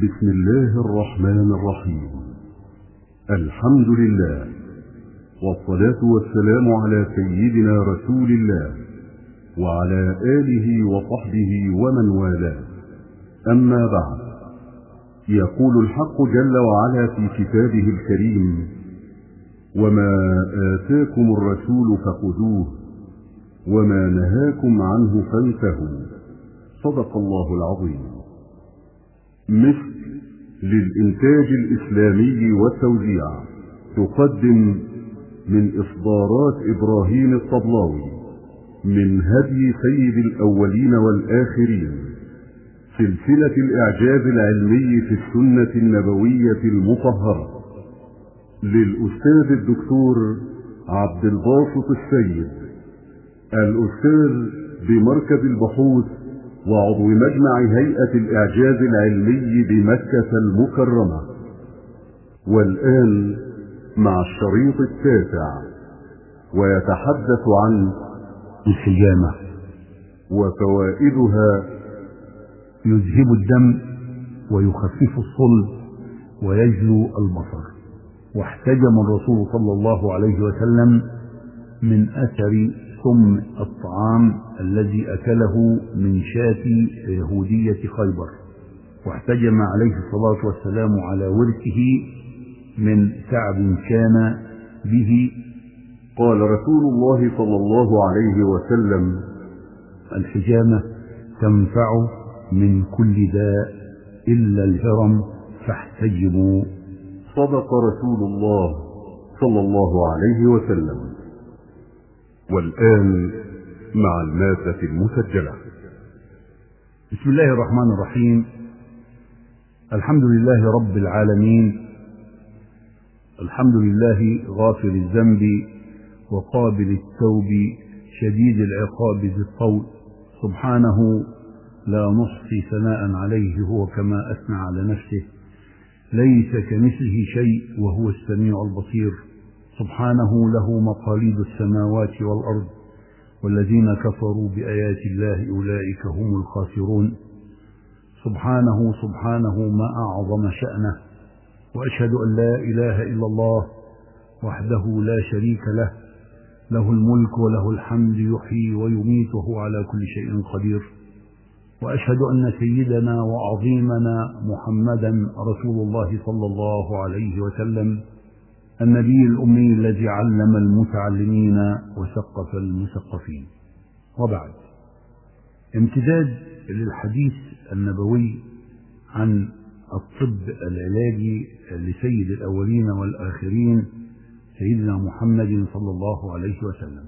بسم الله الرحمن الرحيم الحمد لله والصلاة والسلام على سيدنا رسول الله وعلى آله وصحبه ومن والاه أما بعد يقول الحق جل وعلا في كتابه الكريم وما آتاكم الرسول فخذوه وما نهاكم عنه فانتهوا صدق الله العظيم مصر للإنتاج الإسلامي والتوزيع تقدم من إصدارات إبراهيم الطبلاوي من هدي سيد الأولين والآخرين سلسلة الإعجاز العلمي في السنة النبوية المطهرة للأستاذ الدكتور عبد الباسط السيد الأستاذ بمركز البحوث وعضو مجمع هيئة الإعجاز العلمي بمكة المكرمة والآن مع الشريط التاسع ويتحدث عن الحجامة وفوائدها يذهب الدم ويخفف الصلب ويجلو البصر واحتجم الرسول صلى الله عليه وسلم من أثر سم الطعام الذي أكله من شاة يهودية خيبر واحتجم عليه الصلاة والسلام على ورثه من تعب كان به قال رسول الله صلى الله عليه وسلم الحجامة تنفع من كل داء إلا الهرم فاحتجبوا صدق رسول الله صلى الله عليه وسلم والآن مع المادة المسجلة بسم الله الرحمن الرحيم الحمد لله رب العالمين الحمد لله غافر الذنب وقابل التوب شديد العقاب ذي الطول سبحانه لا نحصي ثناء عليه هو كما أثنى على نفسه ليس كمثله شيء وهو السميع البصير سبحانه له مقاليد السماوات والأرض والذين كفروا بآيات الله أولئك هم الخاسرون سبحانه سبحانه ما أعظم شأنه وأشهد أن لا إله إلا الله وحده لا شريك له له الملك وله الحمد يحيي ويميت وهو على كل شيء قدير وأشهد أن سيدنا وعظيمنا محمدا رسول الله صلى الله عليه وسلم النبي الأمي الذي علم المتعلمين وثقف المثقفين وبعد امتداد للحديث النبوي عن الطب العلاجي لسيد الأولين والآخرين سيدنا محمد صلى الله عليه وسلم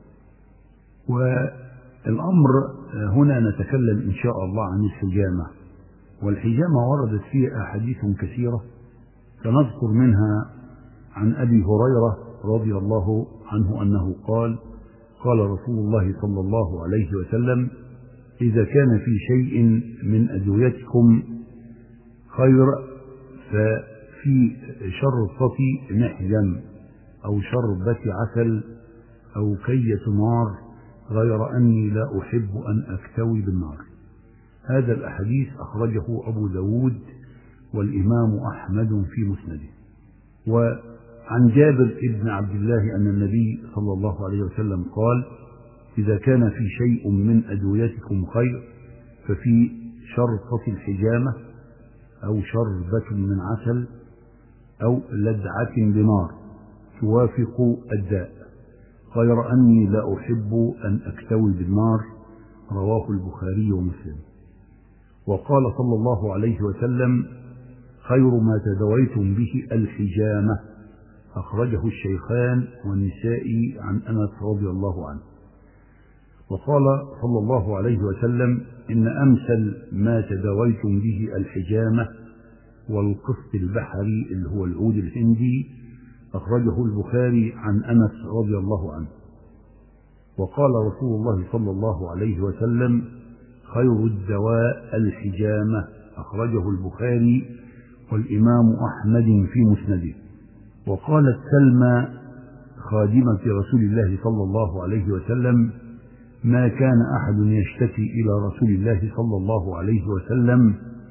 والأمر هنا نتكلم إن شاء الله عن الحجامة والحجامة وردت فيها أحاديث كثيرة فنذكر منها عن أبي هريرة رضي الله عنه أنه قال قال رسول الله صلى الله عليه وسلم إذا كان في شيء من أدويتكم خير ففي شرطة محجم أو شربة عسل أو كية نار غير أني لا أحب أن أكتوي بالنار هذا الأحاديث أخرجه أبو داود والإمام أحمد في مسنده وعن جابر بن عبد الله أن النبي صلى الله عليه وسلم قال إذا كان في شيء من أدويتكم خير ففي شرطة الحجامة أو شربة من عسل أو لدعة بنار توافق الداء غير أني لا أحب أن أكتوي بالنار رواه البخاري ومسلم وقال صلى الله عليه وسلم خير ما تدويتم به الحجامة أخرجه الشيخان والنسائي عن أنس رضي الله عنه وقال صلى الله عليه وسلم إن أمثل ما تداويتم به الحجامة والقسط البحري اللي هو العود الهندي أخرجه البخاري عن أنس رضي الله عنه وقال رسول الله صلى الله عليه وسلم خير الدواء الحجامة أخرجه البخاري والإمام أحمد في مسنده وقالت سلمى خادمة رسول الله صلى الله عليه وسلم ما كان أحد يشتكي إلى رسول الله صلى الله عليه وسلم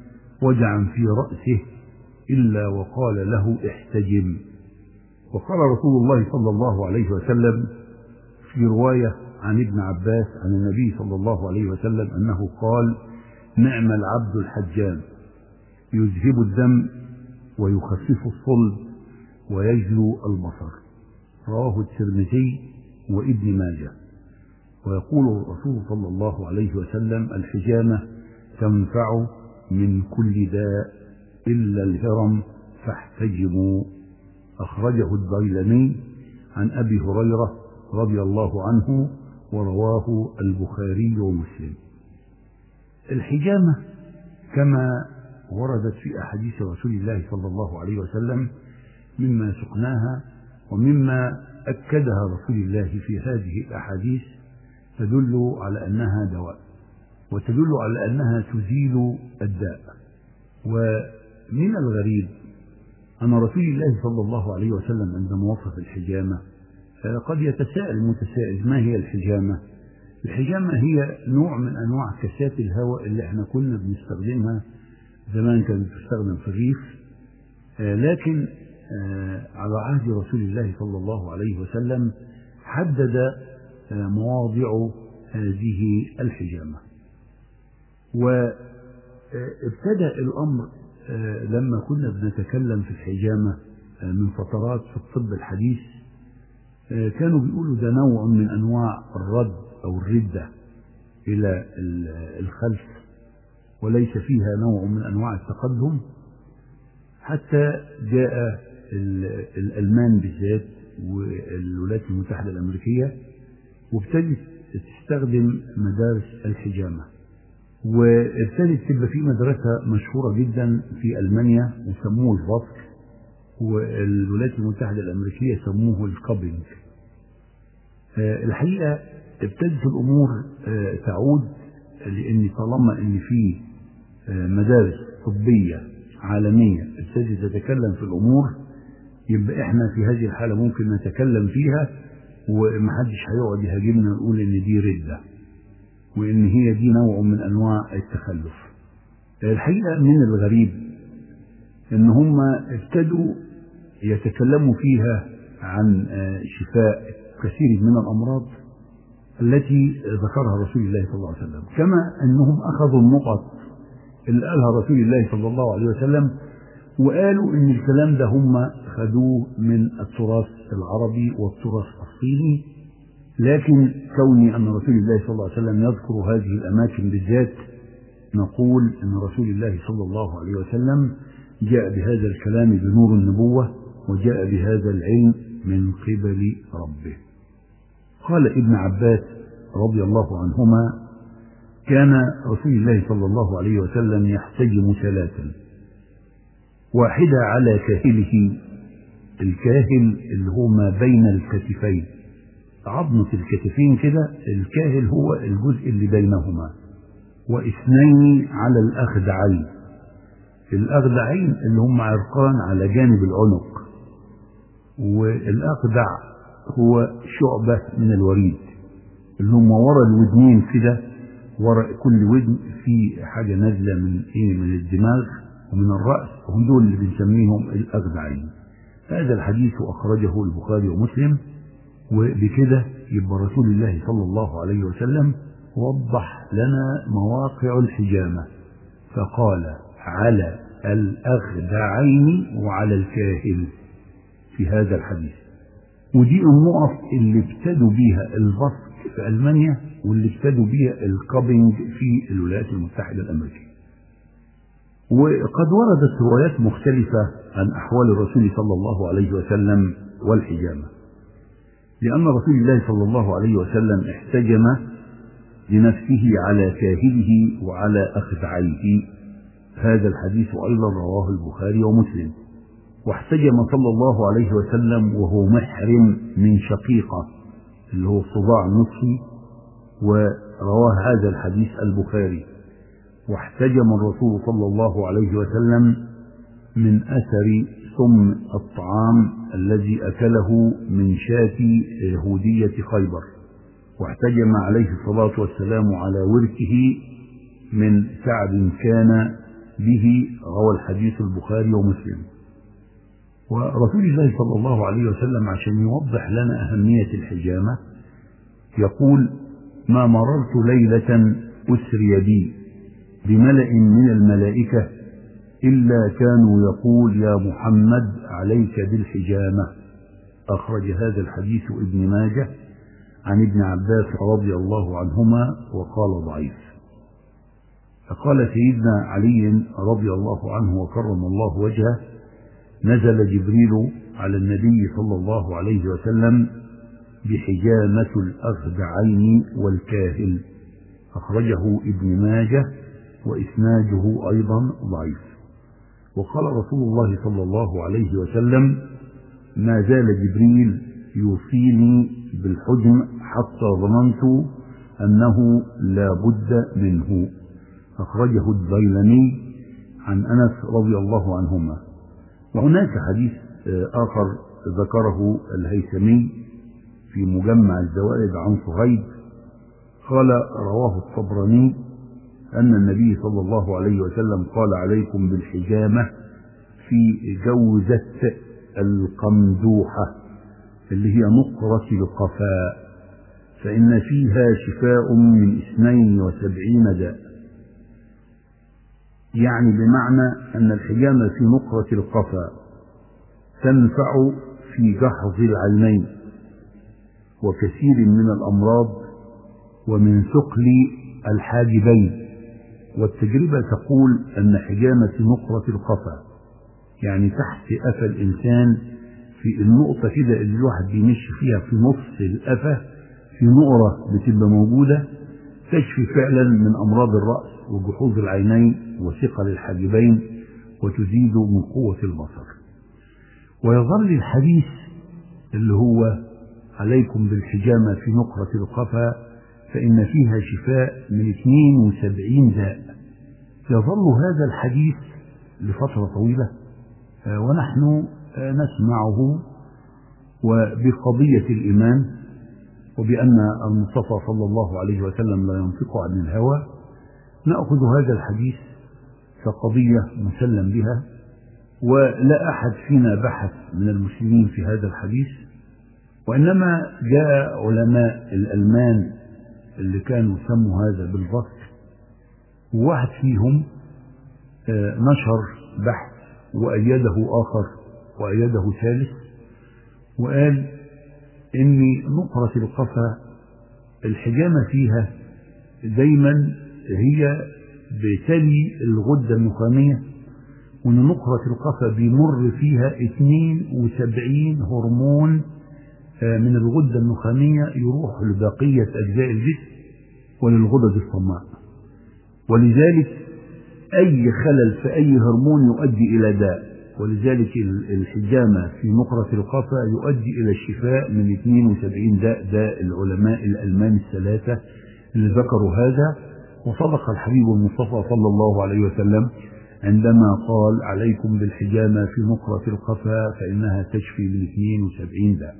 وجعا في رأسه إلا وقال له احتجم وقال رسول الله صلى الله عليه وسلم في رواية عن ابن عباس عن النبي صلى الله عليه وسلم أنه قال نعم العبد الحجام يذهب الدم ويخفف الصلب ويجلو البصر رواه الترمذي وابن ماجه ويقول الرسول صلى الله عليه وسلم الحجامة تنفع من كل داء إلا الهرم فاحتجموا أخرجه الديلمي عن أبي هريرة رضي الله عنه ورواه البخاري ومسلم الحجامة كما وردت في أحاديث رسول الله صلى الله عليه وسلم مما سقناها ومما أكدها رسول الله في هذه الأحاديث تدل على أنها دواء وتدل على أنها تزيل الداء ومن الغريب أن رسول الله صلى الله عليه وسلم عندما وصف الحجامة قد يتساءل المتسائل ما هي الحجامة الحجامة هي نوع من أنواع كاسات الهواء اللي احنا كنا بنستخدمها زمان كانت تستخدم في الريف لكن على عهد رسول الله صلى الله عليه وسلم حدد مواضع هذه الحجامة وابتدأ الأمر لما كنا بنتكلم في الحجامة من فترات في الطب الحديث كانوا بيقولوا ده نوع من أنواع الرد أو الردة إلى الخلف وليس فيها نوع من أنواع التقدم حتى جاء الألمان بالذات والولايات المتحدة الأمريكية وابتدت تستخدم مدارس الحجامة وابتدت تبقى في مدرسة مشهورة جدا في ألمانيا وسموه الفصل والولايات المتحدة الأمريكية سموه الكابينج الحقيقة ابتدت الأمور تعود لأن طالما أن في مدارس طبية عالمية ابتدت تتكلم في الأمور يبقى احنا في هذه الحالة ممكن نتكلم فيها ومحدش هيقعد يهاجمنا ويقول ان دي ردة وان هي دي نوع من انواع التخلف الحقيقة من الغريب ان هم ابتدوا يتكلموا فيها عن شفاء كثير من الامراض التي ذكرها رسول الله صلى الله عليه وسلم كما انهم اخذوا النقط اللي قالها رسول الله صلى الله عليه وسلم وقالوا ان الكلام ده هم خدوه من التراث العربي والتراث الصيني لكن كوني ان رسول الله صلى الله عليه وسلم يذكر هذه الاماكن بالذات نقول ان رسول الله صلى الله عليه وسلم جاء بهذا الكلام بنور النبوه وجاء بهذا العلم من قبل ربه قال ابن عباس رضي الله عنهما كان رسول الله صلى الله عليه وسلم يحتجم ثلاثا واحدة على كاهله الكاهل اللي هو ما بين الكتفين عظمة الكتفين كده الكاهل هو الجزء اللي بينهما واثنين على الأخدعين الأخدعين اللي هم عرقان على جانب العنق والأخدع هو شعبة من الوريد اللي هم ورا الودنين كده ورا كل ودن في حاجة نازلة من إيه من الدماغ ومن الرأس هم دول اللي بنسميهم الأخدعين هذا الحديث أخرجه البخاري ومسلم وبكده يبقى رسول الله صلى الله عليه وسلم وضح لنا مواقع الحجامة فقال على الأخدعين وعلى الكاهل في هذا الحديث ودي النقط اللي ابتدوا بيها البصق في ألمانيا واللي ابتدوا بيها الكابينج في الولايات المتحدة الأمريكية وقد وردت روايات مختلفة عن أحوال الرسول صلى الله عليه وسلم والحجامة لأن رسول الله صلى الله عليه وسلم احتجم لنفسه على كاهله وعلى أخدعيه هذا الحديث أيضا رواه البخاري ومسلم واحتجم صلى الله عليه وسلم وهو محرم من شقيقة اللي هو صداع نصفي ورواه هذا الحديث البخاري واحتجم الرسول صلى الله عليه وسلم من أثر سم الطعام الذي أكله من شاة يهودية خيبر واحتجم عليه الصلاة والسلام على ورثه من سعد كان به روى الحديث البخاري ومسلم ورسول الله صلى الله عليه وسلم عشان يوضح لنا أهمية الحجامة يقول ما مررت ليلة أسري بي بملأ من الملائكة إلا كانوا يقول يا محمد عليك بالحجامة أخرج هذا الحديث ابن ماجه عن ابن عباس رضي الله عنهما وقال ضعيف فقال سيدنا علي رضي الله عنه وكرم الله وجهه نزل جبريل على النبي صلى الله عليه وسلم بحجامة الأخدعين والكاهل أخرجه ابن ماجه وإسناده أيضا ضعيف وقال رسول الله صلى الله عليه وسلم ما زال جبريل يوصيني بالحجم حتى ظننت أنه لا بد منه أخرجه الديلمي عن أنس رضي الله عنهما وهناك حديث آخر ذكره الهيثمي في مجمع الزوائد عن صهيب قال رواه الطبراني أن النبي صلى الله عليه وسلم قال عليكم بالحجامة في جوزة القمدوحة اللي هي نقرة القفاء فإن فيها شفاء من اثنين وسبعين داء يعني بمعنى أن الحجامة في نقرة القفا تنفع في جحظ العينين وكثير من الأمراض ومن ثقل الحاجبين والتجربة تقول أن حجامة نقرة القفا يعني تحت قفا الإنسان في النقطة كده اللي الواحد بيمشي فيها في نص القفا في نقرة بتبقى موجودة تشفي فعلا من أمراض الرأس وجحوظ العينين وثقل الحاجبين وتزيد من قوة البصر ويظل الحديث اللي هو عليكم بالحجامة في نقرة القفا فإن فيها شفاء من 72 داء يظل هذا الحديث لفترة طويلة ونحن نسمعه وبقضية الإيمان وبأن المصطفى صلى الله عليه وسلم لا ينطق عن الهوى نأخذ هذا الحديث كقضية مسلم بها ولا أحد فينا بحث من المسلمين في هذا الحديث وإنما جاء علماء الألمان اللي كانوا سموا هذا بالبصر وواحد فيهم نشر بحث وأيده آخر وأيده ثالث وقال إن نقرة القفا الحجامة فيها دايما هي بتلي الغدة النخامية وإن نقرة القفا بيمر فيها 72 هرمون من الغدة النخامية يروح لبقية أجزاء الجسم وللغدد الصماء ولذلك أي خلل في أي هرمون يؤدي إلى داء ولذلك الحجامة في نقرة القفا يؤدي إلى الشفاء من 72 داء داء العلماء الألمان الثلاثة اللي ذكروا هذا وصدق الحبيب المصطفى صلى الله عليه وسلم عندما قال عليكم بالحجامة في نقرة القفا فإنها تشفي من 72 داء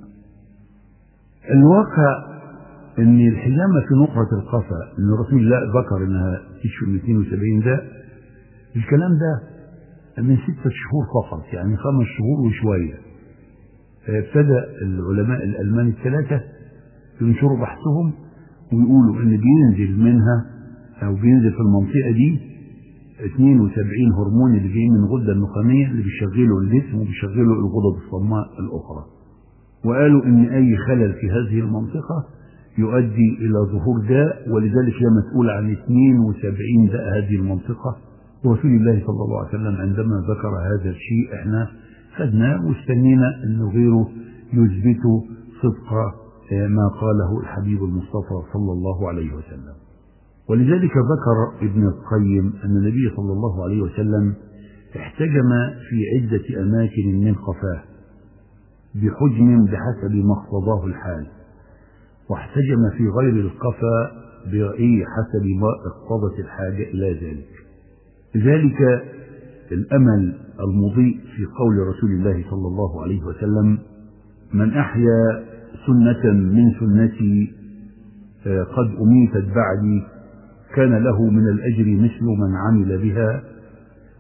الواقع ان الحجامة في نقرة القفا ان رسول الله ذكر انها تشفي من 72 داء الكلام ده من ستة شهور فقط يعني خمس شهور وشوية ابتدأ العلماء الألمان الثلاثة ينشروا بحثهم ويقولوا ان بينزل منها او بينزل في المنطقة دي 72 هرمون اللي جايين من الغدة النخامية اللي بيشغلوا الجسم وبيشغلوا الغدد الصماء الأخرى وقالوا ان اي خلل في هذه المنطقة يؤدي الى ظهور داء ولذلك هي مسؤولة عن 72 داء هذه المنطقة ورسول الله صلى الله عليه وسلم عندما ذكر هذا الشيء احنا خدناه واستنينا انه غيره يثبت صدق ما قاله الحبيب المصطفى صلى الله عليه وسلم ولذلك ذكر ابن القيم ان النبي صلى الله عليه وسلم احتجم في عدة اماكن من قفاه بحجم بحسب ما اقتضاه الحال واحتجم في غير القفا برأي حسب ما اقتضت الحاجة إلى ذلك ذلك الأمل المضيء في قول رسول الله صلى الله عليه وسلم من أحيا سنة من سنتي قد أميتت بعدي كان له من الأجر مثل من عمل بها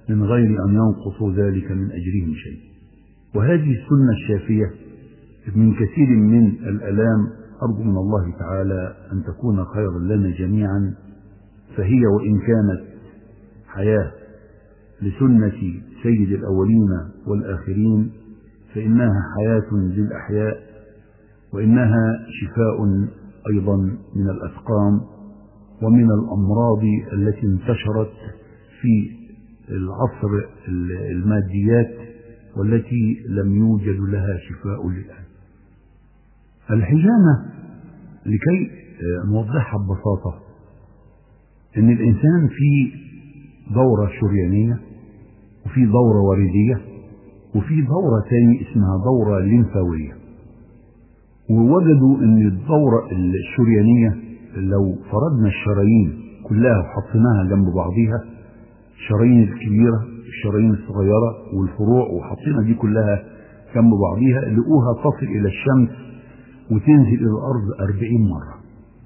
من غير أن ينقصوا ذلك من أجرهم شيء وهذه السنة الشافية من كثير من الألام أرجو من الله تعالى أن تكون خيرا لنا جميعا فهي وإن كانت حياة لسنة سيد الأولين والآخرين فإنها حياة للأحياء وإنها شفاء أيضا من الأسقام ومن الأمراض التي انتشرت في العصر الماديات والتي لم يوجد لها شفاء للآن الحجامة لكي نوضحها ببساطة ان الانسان في دورة شريانية وفي دورة وردية وفي دورة تاني اسمها دورة لمفاوية ووجدوا ان الدورة الشريانية لو فرضنا الشرايين كلها وحطيناها جنب بعضيها الشرايين الكبيرة الشرايين الصغيرة والفروع وحطينا دي كلها جنب بعضيها لقوها تصل إلى الشمس وتنزل إلى الأرض أربعين مرة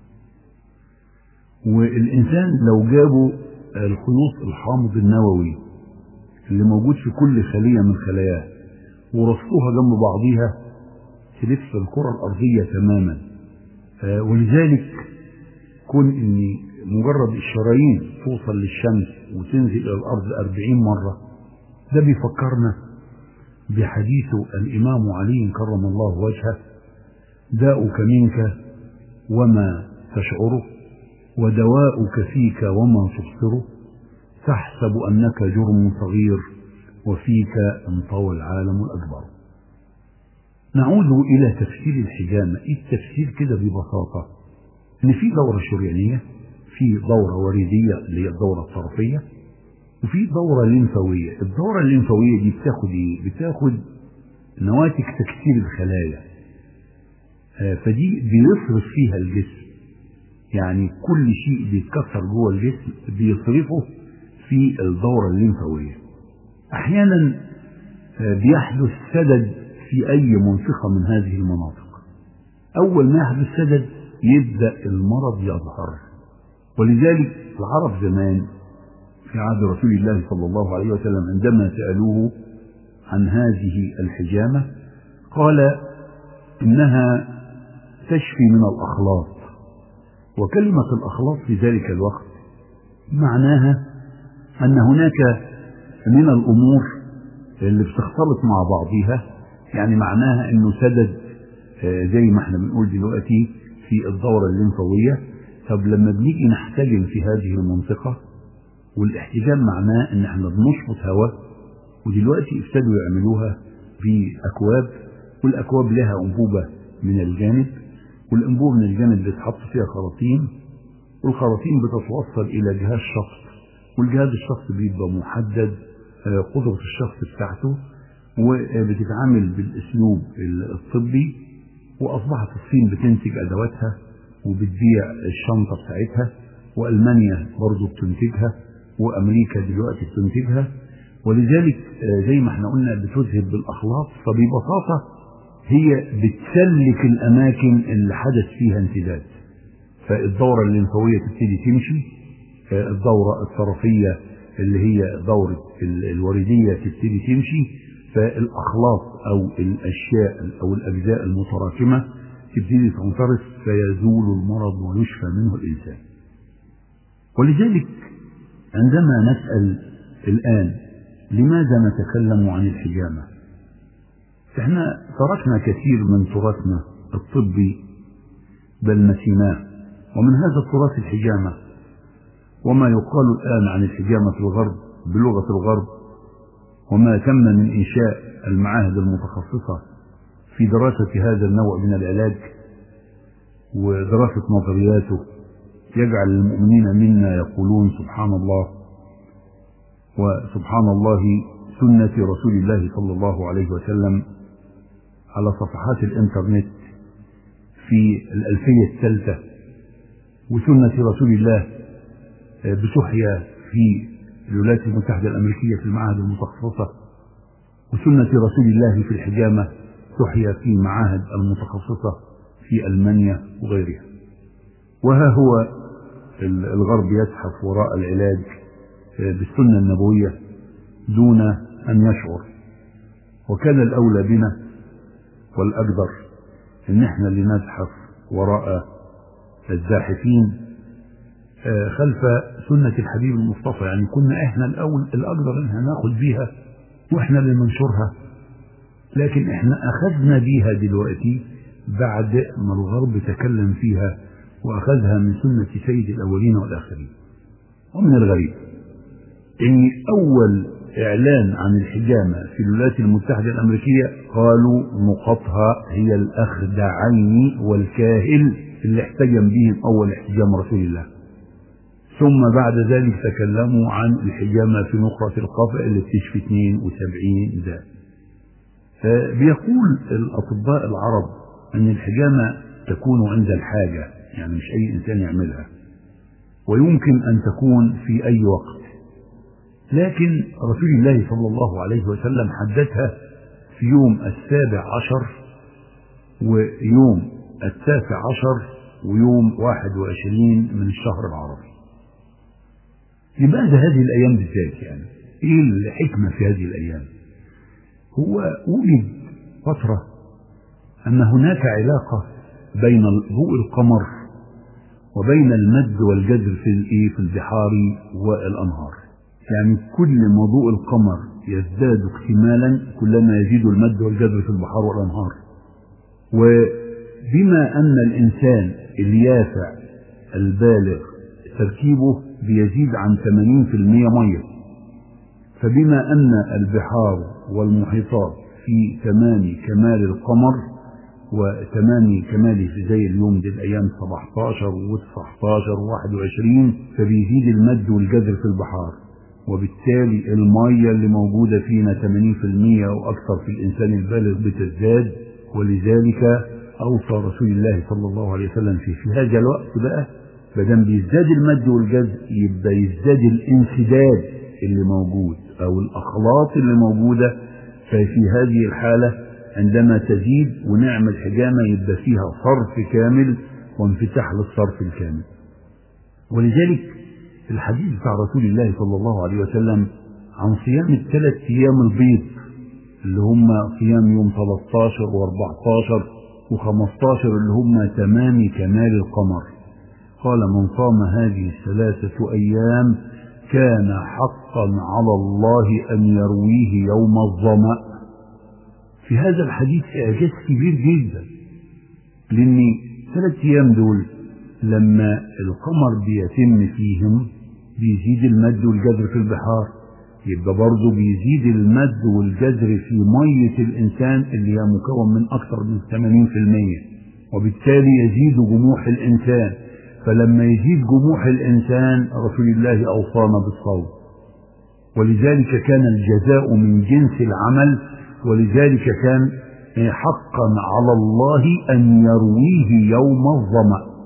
والإنسان لو جابوا الخيوط الحامض النووي اللي موجود في كل خلية من خلاياه ورصوها جنب بعضيها تلف الكرة الأرضية تماما ولذلك كون ان مجرد الشرايين توصل للشمس وتنزل الى الارض أربعين مرة ده بيفكرنا بحديث الامام علي كرم الله وجهه داؤك منك وما تشعره ودواؤك فيك وما تبصره تحسب انك جرم صغير وفيك انطوى العالم الاكبر نعود الى تفسير الحجامه ايه التفسير كده ببساطه ان في دوره شريانيه في دوره ورديه اللي هي الدوره الطرفيه وفي دوره ليمفاويه الدوره الليمفاويه دي بتاخد ايه بتاخد نواتج تكسير الخلايا آه فدي بيصرف فيها الجسم يعني كل شيء بيتكسر جوه الجسم بيصرفه في الدوره الليمفاويه احيانا آه بيحدث سدد في اي منطقه من هذه المناطق اول ما يحدث سدد يبدأ المرض يظهر ولذلك العرب زمان في عهد رسول الله صلى الله عليه وسلم عندما سألوه عن هذه الحجامة قال إنها تشفي من الأخلاط وكلمة الأخلاط في ذلك الوقت معناها أن هناك من الأمور اللي بتختلط مع بعضها يعني معناها أنه سدد زي ما احنا بنقول دلوقتي في الدورة الليمفاوية طب لما بنيجي نحتجم في هذه المنطقة والاحتجام معناه ان احنا بنشفط هواء ودلوقتي ابتدوا يعملوها في اكواب والاكواب لها انبوبة من الجانب والانبوبة من الجانب بيتحط فيها خراطيم والخراطيم بتتوصل الى جهاز شخص والجهاز الشخص بيبقى محدد قدرة الشخص بتاعته وبتتعامل بالاسلوب الطبي واصبحت الصين بتنتج ادواتها وبتبيع الشنطه بتاعتها والمانيا برضه بتنتجها وامريكا دلوقتي بتنتجها ولذلك زي ما احنا قلنا بتذهب بالاخلاط فببساطه هي بتسلك الاماكن اللي حدث فيها انسداد فالدوره الليمفاويه تبتدي تمشي الدوره الطرفيه اللي هي دوره الورديه تبتدي تمشي فالأخلاط أو الأشياء أو الأجزاء المتراكمة تبتدي تنصرف فيزول المرض ويشفى منه الإنسان ولذلك عندما نسأل الآن لماذا نتكلم عن الحجامة احنا تركنا كثير من تراثنا الطبي بل نسيناه ومن هذا التراث الحجامة وما يقال الآن عن الحجامة في الغرب بلغة الغرب وما تم من إنشاء المعاهد المتخصصة في دراسة هذا النوع من العلاج ودراسة نظرياته يجعل المؤمنين منا يقولون سبحان الله وسبحان الله سنة رسول الله صلى الله عليه وسلم على صفحات الإنترنت في الألفية الثالثة وسنة رسول الله بتحيا في الولايات المتحدة الأمريكية في المعاهد المتخصصة وسنة رسول الله في الحجامة تحيا في معاهد المتخصصة في ألمانيا وغيرها وها هو الغرب يزحف وراء العلاج بالسنة النبوية دون أن يشعر وكان الأولى بنا والأقدر إن إحنا اللي نزحف وراء الزاحفين خلف سنة الحبيب المصطفى يعني كنا إحنا الأول الأقدر إن ناخد بيها وإحنا اللي ننشرها لكن إحنا أخذنا بيها دلوقتي بعد ما الغرب تكلم فيها وأخذها من سنة سيد الأولين والآخرين ومن الغريب ان اول اعلان عن الحجامة في الولايات المتحدة الامريكية قالوا نقطها هي الاخدعين والكاهل اللي احتجم بهم اول احتجام رسول الله ثم بعد ذلك تكلموا عن الحجامة في نقرة القفا اللي بتشفي 72 ده بيقول الاطباء العرب ان الحجامة تكون عند الحاجة يعني مش اي انسان يعملها ويمكن ان تكون في اي وقت لكن رسول الله صلى الله عليه وسلم حددها في يوم السابع عشر ويوم التاسع عشر ويوم واحد وعشرين من الشهر العربي لماذا هذه الأيام بالذات يعني إيه الحكمة في هذه الأيام هو وجد فترة أن هناك علاقة بين ضوء القمر وبين المد والجزر في في البحار والأنهار يعني كل ما ضوء القمر يزداد اكتمالا كلما يزيد المد والجزر في البحار والانهار وبما ان الانسان اليافع البالغ تركيبه بيزيد عن 80% ميه فبما ان البحار والمحيطات في تمام كمال القمر وتمام كماله في زي اليوم دي الايام 17 و19 و21 فبيزيد المد والجزر في البحار وبالتالي المية اللي موجودة فينا 80% أو أكثر في الإنسان البالغ بتزداد ولذلك أوصى رسول الله صلى الله عليه وسلم في, في هذا الوقت بقى بدل بيزداد المد والجزء يبقى يزداد الانسداد اللي موجود أو الأخلاط اللي موجودة ففي هذه الحالة عندما تزيد ونعمل حجامة يبقى فيها صرف كامل وانفتاح للصرف الكامل ولذلك الحديث بتاع رسول الله صلى الله عليه وسلم عن صيام الثلاث ايام البيض اللي هم صيام يوم 13 و14 و15 اللي هم تمام كمال القمر قال من صام هذه الثلاثة أيام كان حقا على الله أن يرويه يوم الظمأ في هذا الحديث إعجاز كبير جدا لأن ثلاث أيام دول لما القمر بيتم فيهم بيزيد المد والجزر في البحار يبقى برضه بيزيد المد والجزر في مية الإنسان اللي هي مكون من أكثر من 80% وبالتالي يزيد جموح الإنسان فلما يزيد جموح الإنسان رسول الله أوصانا بالصوم ولذلك كان الجزاء من جنس العمل ولذلك كان حقا على الله أن يرويه يوم الظمأ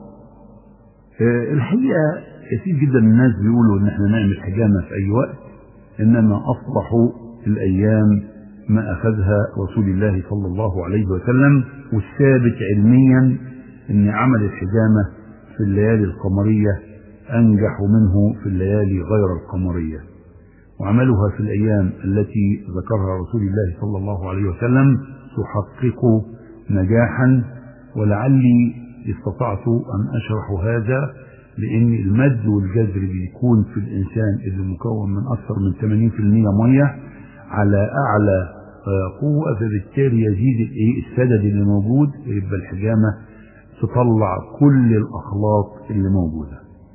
الحقيقة كثير جدا من الناس بيقولوا ان احنا نعمل حجامة في اي وقت انما اصبحوا الايام ما اخذها رسول الله صلى الله عليه وسلم والثابت علميا ان عمل الحجامة في الليالي القمرية انجح منه في الليالي غير القمرية وعملها في الايام التي ذكرها رسول الله صلى الله عليه وسلم تحقق نجاحا ولعلي استطعت ان اشرح هذا لان المد والجزر بيكون في الانسان اللي مكون من اكثر من 80% ميه على اعلى قوه فبالتالي يزيد الايه السدد اللي موجود يبقى الحجامه تطلع كل الاخلاط اللي موجوده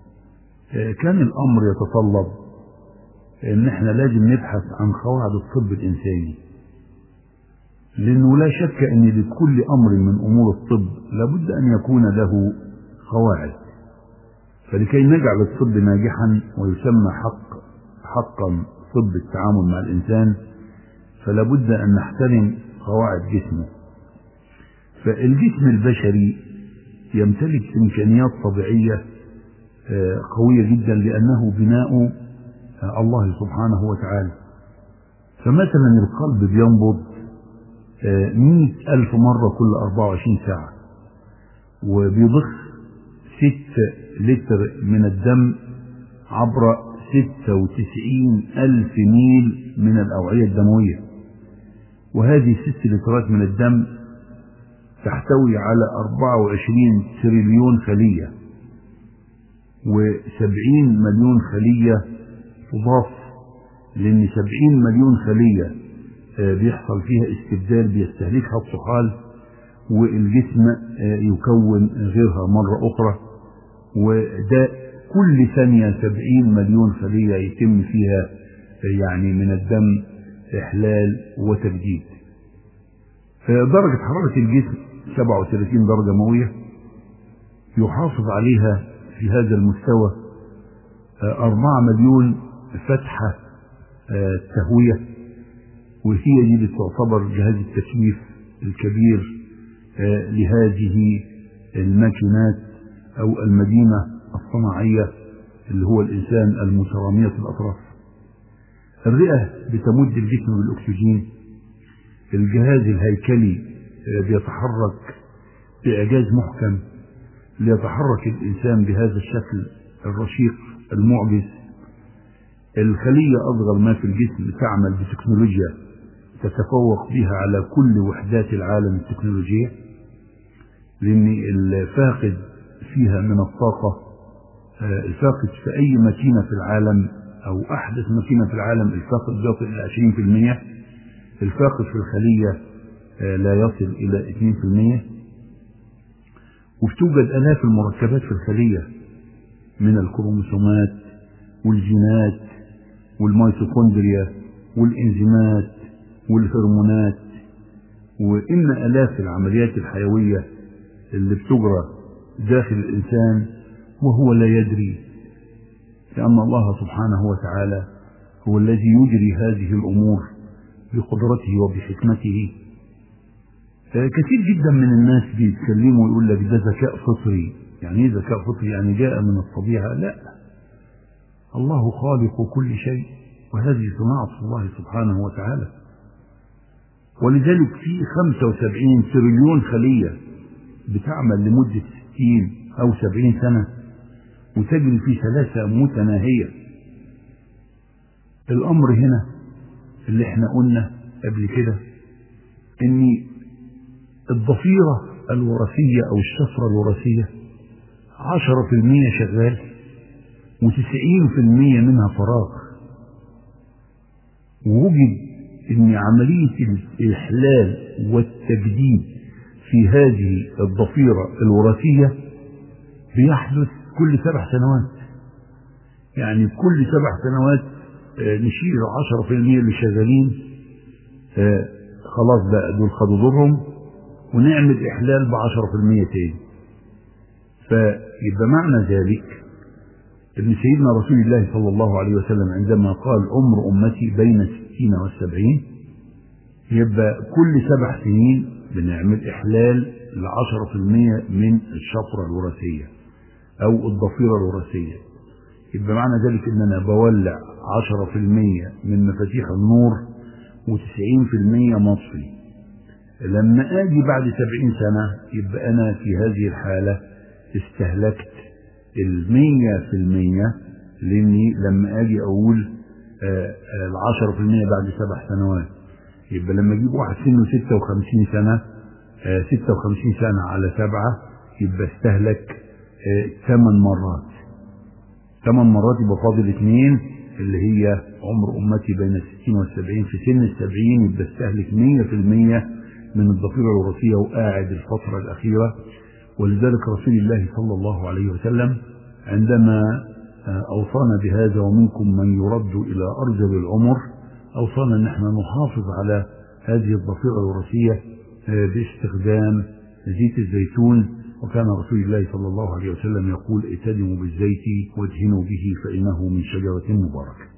كان الامر يتطلب ان احنا لازم نبحث عن قواعد الطب الانساني لانه لا شك ان لكل امر من امور الطب لابد ان يكون له قواعد فلكي نجعل الطب ناجحا ويسمى حق حقا طب التعامل مع الانسان فلا بد ان نحترم قواعد جسمه فالجسم البشري يمتلك امكانيات طبيعيه قويه جدا لانه بناء الله سبحانه وتعالى فمثلا القلب بينبض مئة ألف مرة كل 24 ساعة وبيضخ ست لتر من الدم عبر 96 ألف ميل من الأوعية الدموية وهذه ست لترات من الدم تحتوي على 24 تريليون خلية و70 مليون خلية تضاف لأن 70 مليون خلية بيحصل فيها استبدال بيستهلكها الطحال والجسم يكون غيرها مرة أخرى وده كل ثانية 70 مليون خلية يتم فيها يعني من الدم إحلال وتجديد درجة حرارة الجسم 37 درجة مئوية يحافظ عليها في هذا المستوى 4 مليون فتحة تهوية وهي دي اللي تعتبر جهاز التسويف الكبير لهذه الماكينات أو المدينة الصناعية اللي هو الإنسان المترامية الأطراف الرئة بتمد الجسم بالأكسجين الجهاز الهيكلي بيتحرك بإعجاز محكم ليتحرك الإنسان بهذا الشكل الرشيق المعجز الخلية أصغر ما في الجسم تعمل بتكنولوجيا تتفوق بها على كل وحدات العالم التكنولوجية لأن الفاقد فيها من الطاقة الفاقد في أي ماكينة في العالم أو أحدث ماكينة في العالم الفاقد بيصل إلى 20% الفاقد في الخلية لا يصل إلى 2% وبتوجد آلاف المركبات في الخلية من الكروموسومات والجينات والميتوكوندريا والإنزيمات والهرمونات وإن آلاف العمليات الحيوية اللي بتجرى داخل الإنسان وهو لا يدري لأن الله سبحانه وتعالى هو الذي يجري هذه الأمور بقدرته وبحكمته كثير جدا من الناس بيتكلموا ويقول لك ده ذكاء فطري يعني ايه ذكاء فطري يعني جاء من الطبيعة لا الله خالق كل شيء وهذه صناعة الله سبحانه وتعالى ولذلك في 75 تريليون خلية بتعمل لمدة 60 أو 70 سنة وتجري في سلاسة متناهية الأمر هنا اللي احنا قلنا قبل كده ان الضفيرة الوراثية أو الشفرة الوراثية عشرة في المية شغال وتسعين في المية منها فراغ ووجد أن عملية الإحلال والتجديد في هذه الضفيرة الوراثية بيحدث كل سبع سنوات يعني كل سبع سنوات نشيل عشرة في المية اللي شغالين خلاص بقى دول خدوا دورهم ونعمل إحلال بعشرة في المية تاني فيبقى معنى ذلك ابن سيدنا رسول الله صلى الله عليه وسلم عندما قال عمر أمتي بين الستين والسبعين يبقى كل سبع سنين بنعمل إحلال لعشرة في المية من الشفرة الوراثية أو الضفيرة الوراثية يبقى معنى ذلك إن أنا بولع عشرة في المية من مفاتيح النور وتسعين في المية مطفي لما اجي بعد سبعين سنة يبقى انا في هذه الحالة استهلكت المية في المية لاني لما اجي اقول العشرة في المية بعد سبع سنوات يبقى لما اجيب واحد سنه ستة وخمسين سنة ستة وخمسين سنة على سبعة يبقى استهلك ثمان مرات ثمان مرات يبقى فاضل اثنين اللي هي عمر أمتي بين الستين والسبعين في سن السبعين يبقى استهلك مية في المية من الضفيرة الوراثية وقاعد الفترة الأخيرة ولذلك رسول الله صلى الله عليه وسلم عندما أوصانا بهذا ومنكم من يرد إلى أرجل العمر أوصانا أن احنا نحافظ على هذه الضفيرة الوراثية باستخدام زيت الزيتون وكان رسول الله صلى الله عليه وسلم يقول اتدموا بالزيت وادهنوا به فإنه من شجرة مباركة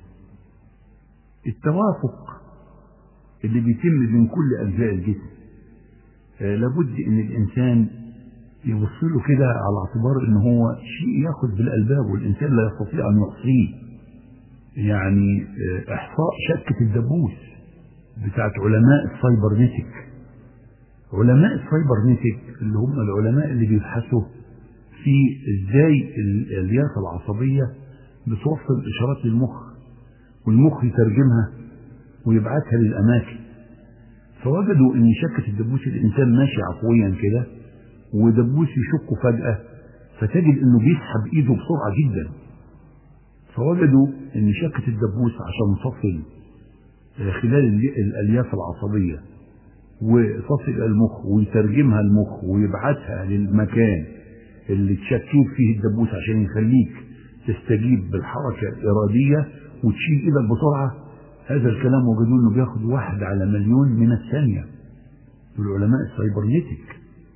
التوافق اللي بيتم بين كل أجزاء الجسم آه لابد ان الانسان يوصله كده على اعتبار ان هو شيء ياخذ بالالباب والانسان لا يستطيع ان يحصيه يعني آه احصاء شكة الدبوس بتاعت علماء السايبرنيتك علماء السايبرنيتك اللي هم العلماء اللي بيبحثوا في ازاي اليافة العصبية بتوصل إشارات للمخ والمخ يترجمها ويبعتها للأماكن فوجدوا إن شكة الدبوس الإنسان ماشي عفويا كده ودبوس يشكه فجأة فتجد إنه بيسحب إيده بسرعة جدا فوجدوا إن شكة الدبوس عشان تصل خلال الألياف العصبية وتصل إلى المخ ويترجمها المخ ويبعتها للمكان اللي تشكيك فيه الدبوس عشان يخليك تستجيب بالحركة الإرادية وتشيل إيدك بسرعة هذا الكلام وجدوا إنه بياخد واحد على مليون من الثانية العلماء السايبرنيتك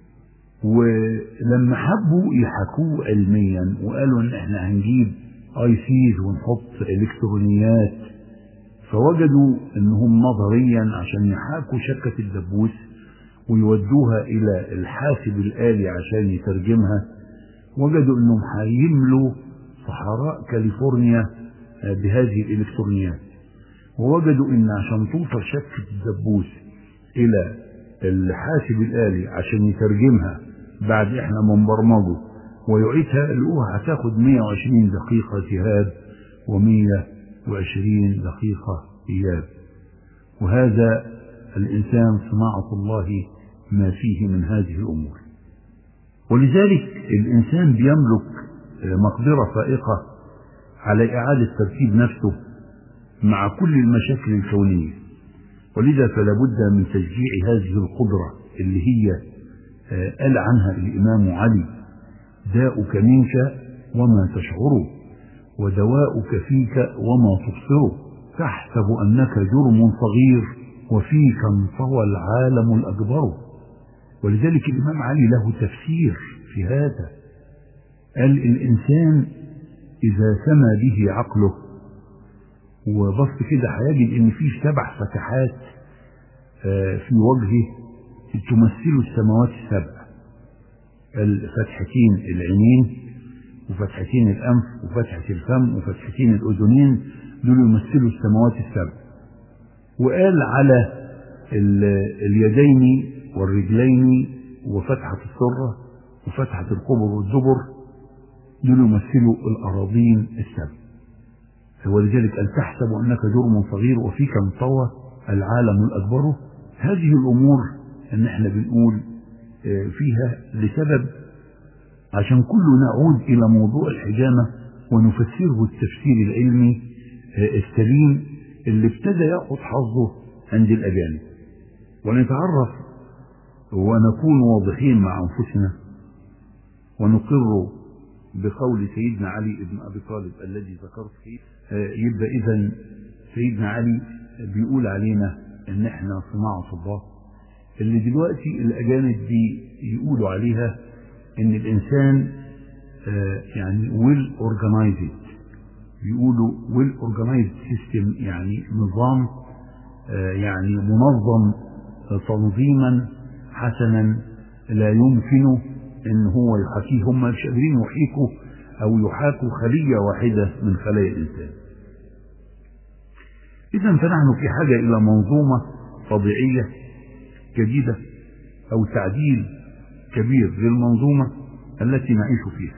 ولما حبوا يحكوه علميا وقالوا ان احنا هنجيب اي سيز ونحط الكترونيات فوجدوا انهم نظريا عشان يحاكوا شكة الدبوس ويودوها الى الحاسب الالي عشان يترجمها وجدوا انهم هيملوا صحراء كاليفورنيا بهذه الالكترونيات ووجدوا ان عشان توصل شكة الدبوس الى الحاسب الالي عشان يترجمها بعد احنا منبرمجه ويعيدها لقوها هتاخد 120 دقيقة ذهاب و120 دقيقة إياب وهذا الإنسان صناعة الله ما فيه من هذه الأمور ولذلك الإنسان بيملك مقدرة فائقة على إعادة ترتيب نفسه مع كل المشاكل الكونية ولذا فلا بد من تشجيع هذه القدرة اللي هي قال عنها الإمام علي داؤك منك وما تشعره ودواؤك فيك وما تبصره تحسب أنك جرم صغير وفيك انطوى العالم الأكبر ولذلك الإمام علي له تفسير في هذا قال الإنسان إذا سمى به عقله وبص كده هيجد إن في سبع فتحات في وجهه تمثل السماوات السبع الفتحتين العينين وفتحتين الأنف وفتحة الفم وفتحتين الأذنين دول يمثلوا السماوات السبع وقال على اليدين والرجلين وفتحة السرة وفتحة القبر والدبر دول يمثلوا الأراضين السبع ولذلك أن تحسب أنك جرم صغير وفيك انطوى العالم الأكبر هذه الأمور أن احنا بنقول فيها لسبب عشان كله نعود إلى موضوع الحجامة ونفسره التفسير العلمي السليم اللي ابتدى يأخذ حظه عند الأجانب ونتعرف ونكون واضحين مع أنفسنا ونقر بقول سيدنا علي بن أبي طالب الذي ذكرت فيه يبقى إذا سيدنا علي بيقول علينا إن إحنا صناعة الله اللي دلوقتي الأجانب دي يقولوا عليها إن الإنسان يعني ويل أورجنايزد بيقولوا ويل أورجنايزد سيستم يعني نظام يعني منظم تنظيما حسنا لا يمكن ان هو يحاكيه هم مش قادرين يحيكوا او يحاكوا خلية واحدة من خلايا الانسان اذا فنحن في حاجة الى منظومة طبيعية جديدة او تعديل كبير للمنظومة التي نعيش فيها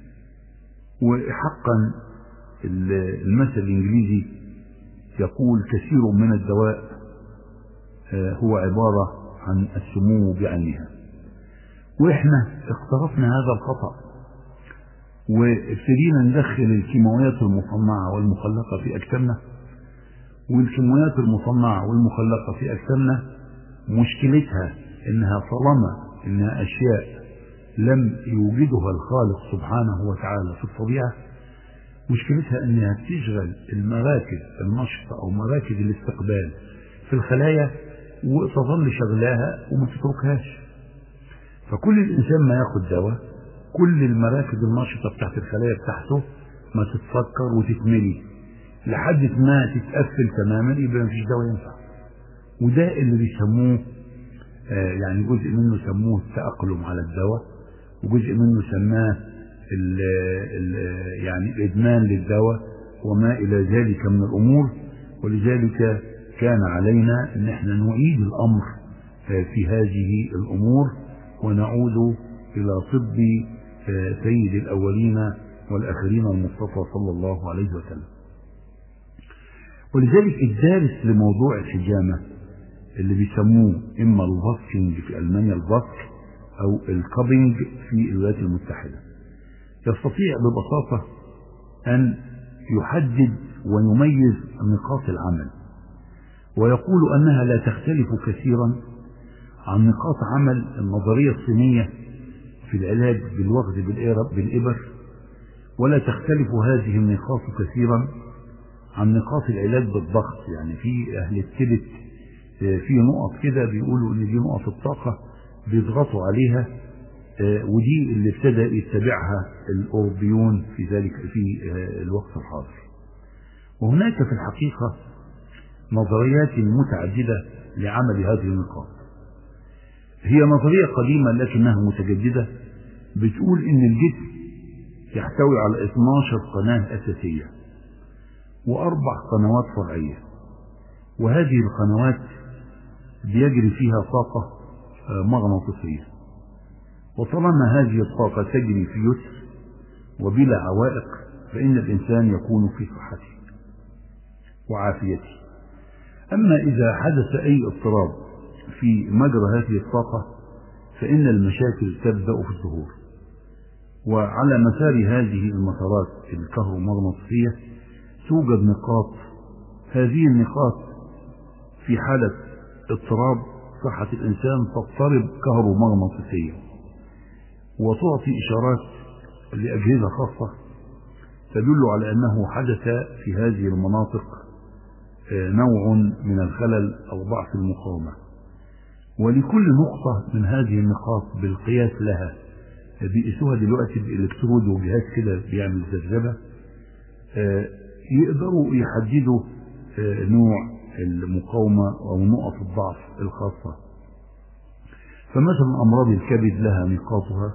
وحقا المثل الانجليزي يقول كثير من الدواء هو عبارة عن السموم بعينها واحنا اقترفنا هذا الخطأ وابتدينا ندخل الكيماويات المصنعة والمخلقة في أجسامنا والكيماويات المصنعة والمخلقة في أجسامنا مشكلتها إنها طالما إنها أشياء لم يوجدها الخالق سبحانه وتعالى في الطبيعة مشكلتها إنها تشغل المراكز النشطة أو مراكز الاستقبال في الخلايا وتظل شغلاها وما تتركهاش فكل الإنسان ما ياخد دواء كل المراكز النشطة بتاعت الخلايا بتاعته ما تتفكر وتتملي لحد ما تتقفل تماما يبقى مفيش دواء ينفع وده اللي بيسموه آه يعني جزء منه سموه التأقلم على الدواء وجزء منه سماه ال ال يعني الإدمان للدواء وما إلى ذلك من الأمور ولذلك كان علينا أن احنا نعيد الأمر آه في هذه الأمور ونعود إلى طب سيد الأولين والآخرين المصطفى صلى الله عليه وسلم ولذلك الدارس لموضوع الحجامة اللي بيسموه إما الفاسكينج في ألمانيا الفاسك أو الكابينج في الولايات المتحدة يستطيع ببساطة أن يحدد ويميز نقاط العمل ويقول أنها لا تختلف كثيرا عن نقاط عمل النظرية الصينية في العلاج بالوغز بالإبر ولا تختلف هذه النقاط كثيرا عن نقاط العلاج بالضغط يعني في أهل التبت في نقط كده بيقولوا إن دي نقط الطاقة بيضغطوا عليها ودي اللي ابتدى يتبعها الأوروبيون في ذلك في الوقت الحاضر وهناك في الحقيقة نظريات متعددة لعمل هذه النقاط هي نظرية قديمة لكنها متجددة بتقول إن الجسم يحتوي على 12 قناة أساسية وأربع قنوات فرعية وهذه القنوات بيجري فيها طاقة مغناطيسية وطالما هذه الطاقة تجري في يسر وبلا عوائق فإن الإنسان يكون في صحته وعافيته أما إذا حدث أي اضطراب في مجرى هذه الطاقة فإن المشاكل تبدأ في الظهور وعلى مسار هذه المسارات الكهرومغناطيسية توجد نقاط هذه النقاط في حالة اضطراب صحة الإنسان تضطرب كهرومغناطيسيا وتعطي إشارات لأجهزة خاصة تدل على أنه حدث في هذه المناطق نوع من الخلل أو ضعف المقاومة ولكل نقطة من هذه النقاط بالقياس لها بيقيسوها دلوقتي بإلكترود وجهاز كده بيعمل ذبذبة يقدروا يحددوا نوع المقاومة أو نقط الضعف الخاصة فمثلا أمراض الكبد لها نقاطها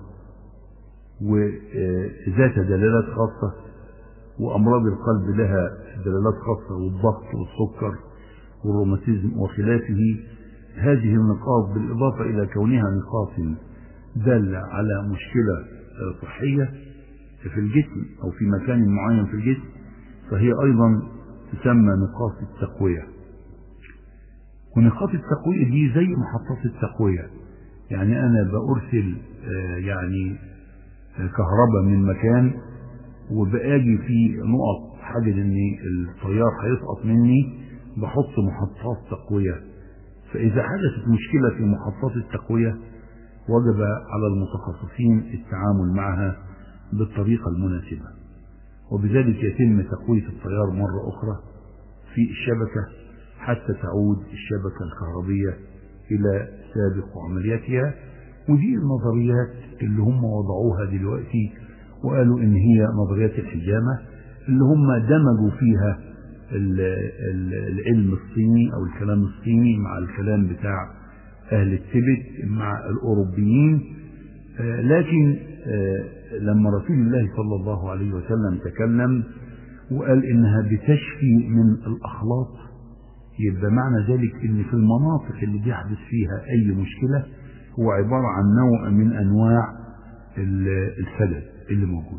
وذات دلالات خاصة وأمراض القلب لها دلالات خاصة والضغط والسكر والروماتيزم وخلافه هذه النقاط بالإضافة إلى كونها نقاط دالة على مشكلة صحية في الجسم أو في مكان معين في الجسم فهي أيضا تسمى نقاط التقوية ونقاط التقوية دي زي محطات التقوية يعني أنا بأرسل يعني كهرباء من مكان وباجي في نقط حاجة ان الطيار هيسقط مني بحط محطات تقوية فإذا حدثت مشكلة في محطات التقوية وجب على المتخصصين التعامل معها بالطريقة المناسبة وبذلك يتم تقوية الطيار مرة أخرى في الشبكة حتى تعود الشبكة الكهربية إلى سابق عملياتها ودي النظريات اللي هم وضعوها دلوقتي وقالوا إن هي نظريات الحجامة اللي هم دمجوا فيها العلم الصيني أو الكلام الصيني مع الكلام بتاع أهل التبت مع الأوروبيين لكن لما رسول الله صلى الله عليه وسلم تكلم وقال إنها بتشفي من الأخلاط يبقى معنى ذلك إن في المناطق اللي بيحدث فيها أي مشكلة هو عبارة عن نوع من أنواع السدد اللي موجود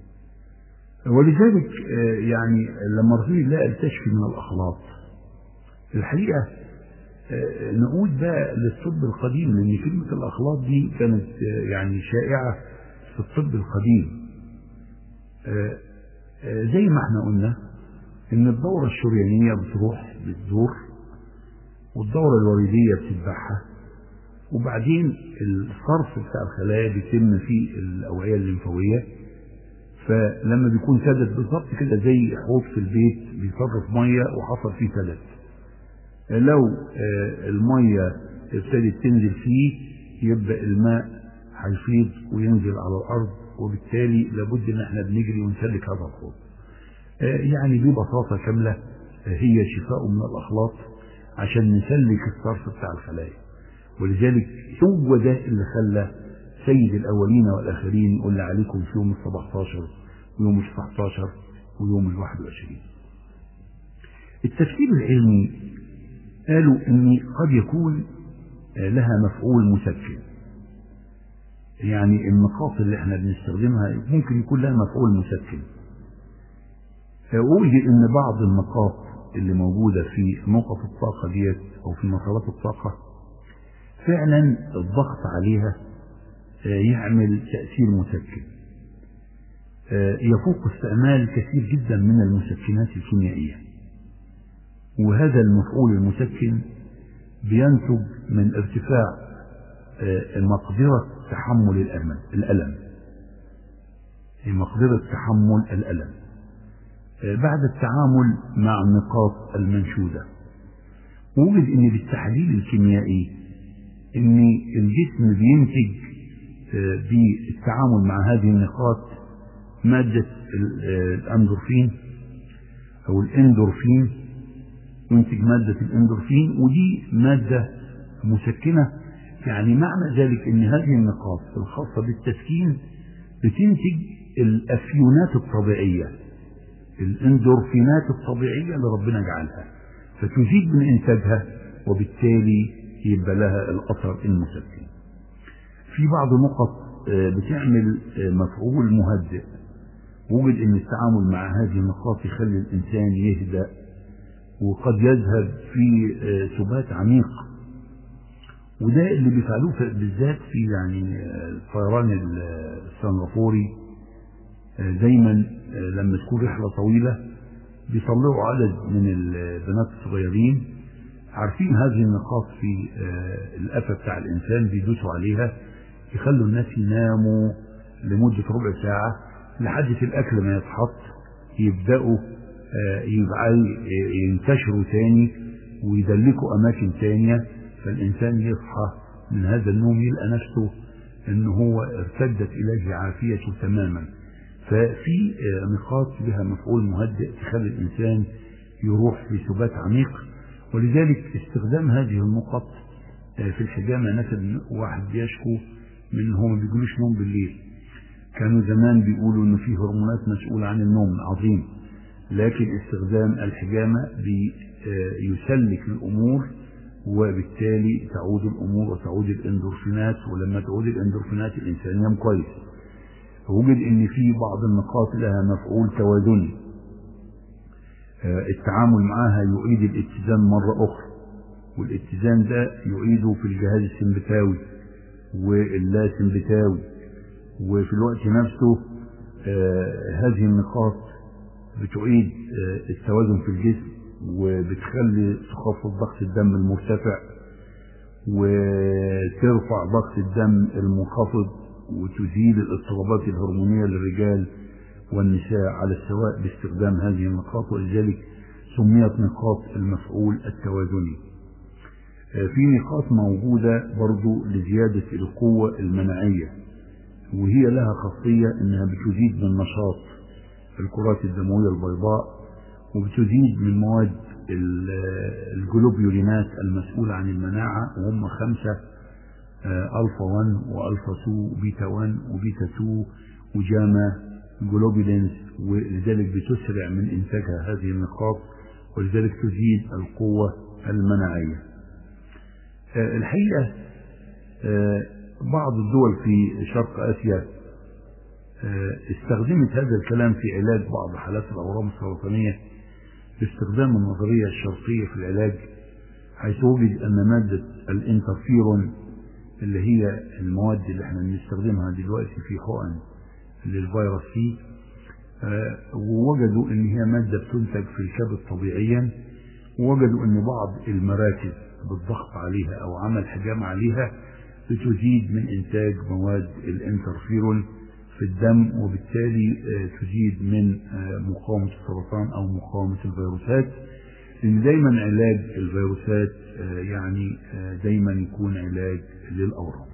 ولذلك يعني لما رسول الله قال تشفي من الأخلاط الحقيقة نعود بقى للطب القديم لأن كلمة الأخلاط دي كانت يعني شائعة في الطب القديم زي ما احنا قلنا ان الدورة الشريانية بتروح بتدور والدورة الوردية بتتبعها وبعدين الصرف بتاع الخلايا بيتم في الأوعية الليمفاوية فلما بيكون سدد بالظبط كده زي حوض في البيت بيصرف مية وحصل فيه سدد لو المية ابتدت تنزل فيه يبدأ الماء هيفيض وينزل على الأرض وبالتالي لابد ان احنا بنجري ونسلك هذا الحوض يعني ببساطة كاملة هي شفاء من الأخلاط عشان نسلك الصرف بتاع الخلايا ولذلك هو ده اللي خلى سيد الأولين والآخرين يقول عليكم في يوم ال 17 ويوم ال 19 ويوم ال 21 التفسير العلمي قالوا ان قد يكون لها مفعول مسكن يعني النقاط اللي احنا بنستخدمها ممكن يكون لها مفعول مسكن أوجد إن بعض النقاط اللي موجودة في نقط الطاقة ديت أو في مسارات الطاقة فعلا الضغط عليها يعمل تأثير مسكن يفوق استعمال كثير جدا من المسكنات الكيميائية وهذا المفعول المسكن بينتج من ارتفاع مقدرة تحمل الألم مقدرة تحمل الألم بعد التعامل مع النقاط المنشودة وجد ان بالتحليل الكيميائي ان الجسم بينتج بالتعامل مع هذه النقاط مادة الاندورفين او الاندورفين ينتج مادة الاندورفين ودي مادة مسكنة يعني معنى ذلك ان هذه النقاط الخاصة بالتسكين بتنتج الافيونات الطبيعيه الاندورفينات الطبيعية اللي ربنا جعلها فتزيد من إنتاجها وبالتالي يبقى لها الأثر المسكن في بعض النقط بتعمل مفعول مهدئ وجد ان التعامل مع هذه النقاط يخلي الانسان يهدأ وقد يذهب في سبات عميق وده اللي بيفعلوه بالذات في يعني الطيران السنغافوري دايما لما تكون رحلة طويلة بيطلعوا عدد من البنات الصغيرين عارفين هذه النقاط في القفا بتاع الإنسان بيدوسوا عليها يخلوا الناس يناموا لمدة ربع ساعة لحد الأكل ما يتحط يبدأوا ينتشروا تاني ويدلكوا أماكن تانية فالإنسان يصحى من هذا النوم يلقى نفسه إن هو ارتدت إليه عافيته تماما ففي نقاط بها مفعول مهدئ تخلي الإنسان يروح في سبات عميق ولذلك استخدام هذه النقط في الحجامة مثلا واحد بيشكو من هو ما بيجيلوش نوم بالليل كانوا زمان بيقولوا ان في هرمونات مسؤولة عن النوم عظيم لكن استخدام الحجامة بيسلك الأمور وبالتالي تعود الأمور وتعود الإندورفينات ولما تعود الإندورفينات الإنسان ينام كويس وجد ان في بعض النقاط لها مفعول توازني التعامل معها يعيد الاتزان مرة أخرى والاتزان ده يعيده في الجهاز السمبتاوي واللا سمبتاوي وفي الوقت نفسه هذه النقاط بتعيد التوازن في الجسم وبتخلي تخفض ضغط الدم المرتفع وترفع ضغط الدم المنخفض وتزيل الاضطرابات الهرمونية للرجال والنساء على السواء باستخدام هذه النقاط ولذلك سميت نقاط المفعول التوازني في نقاط موجودة برضو لزيادة القوة المناعية وهي لها خاصية انها بتزيد من نشاط الكرات الدموية البيضاء وبتزيد من مواد الجلوبيولينات المسؤولة عن المناعة وهم خمسة ألفا 1 وألفا 2 وبيتا 1 وبيتا 2 وجاما جلوبولينز ولذلك بتسرع من إنتاجها هذه النقاط ولذلك تزيد القوة المناعية الحقيقة بعض الدول في شرق آسيا استخدمت هذا الكلام في علاج بعض حالات الأورام السرطانية باستخدام النظرية الشرقية في العلاج حيث وجد أن مادة الانترفيرون اللي هي المواد اللي احنا بنستخدمها دلوقتي في حقن للفيروس سي ووجدوا ان هي مادة بتنتج في الكبد طبيعيا ووجدوا ان بعض المراكز بالضغط عليها او عمل حجام عليها بتزيد من انتاج مواد الانترفيرون في الدم وبالتالي تزيد من مقاومة السرطان او مقاومة الفيروسات لان دايما علاج الفيروسات يعني دايما يكون علاج للاورام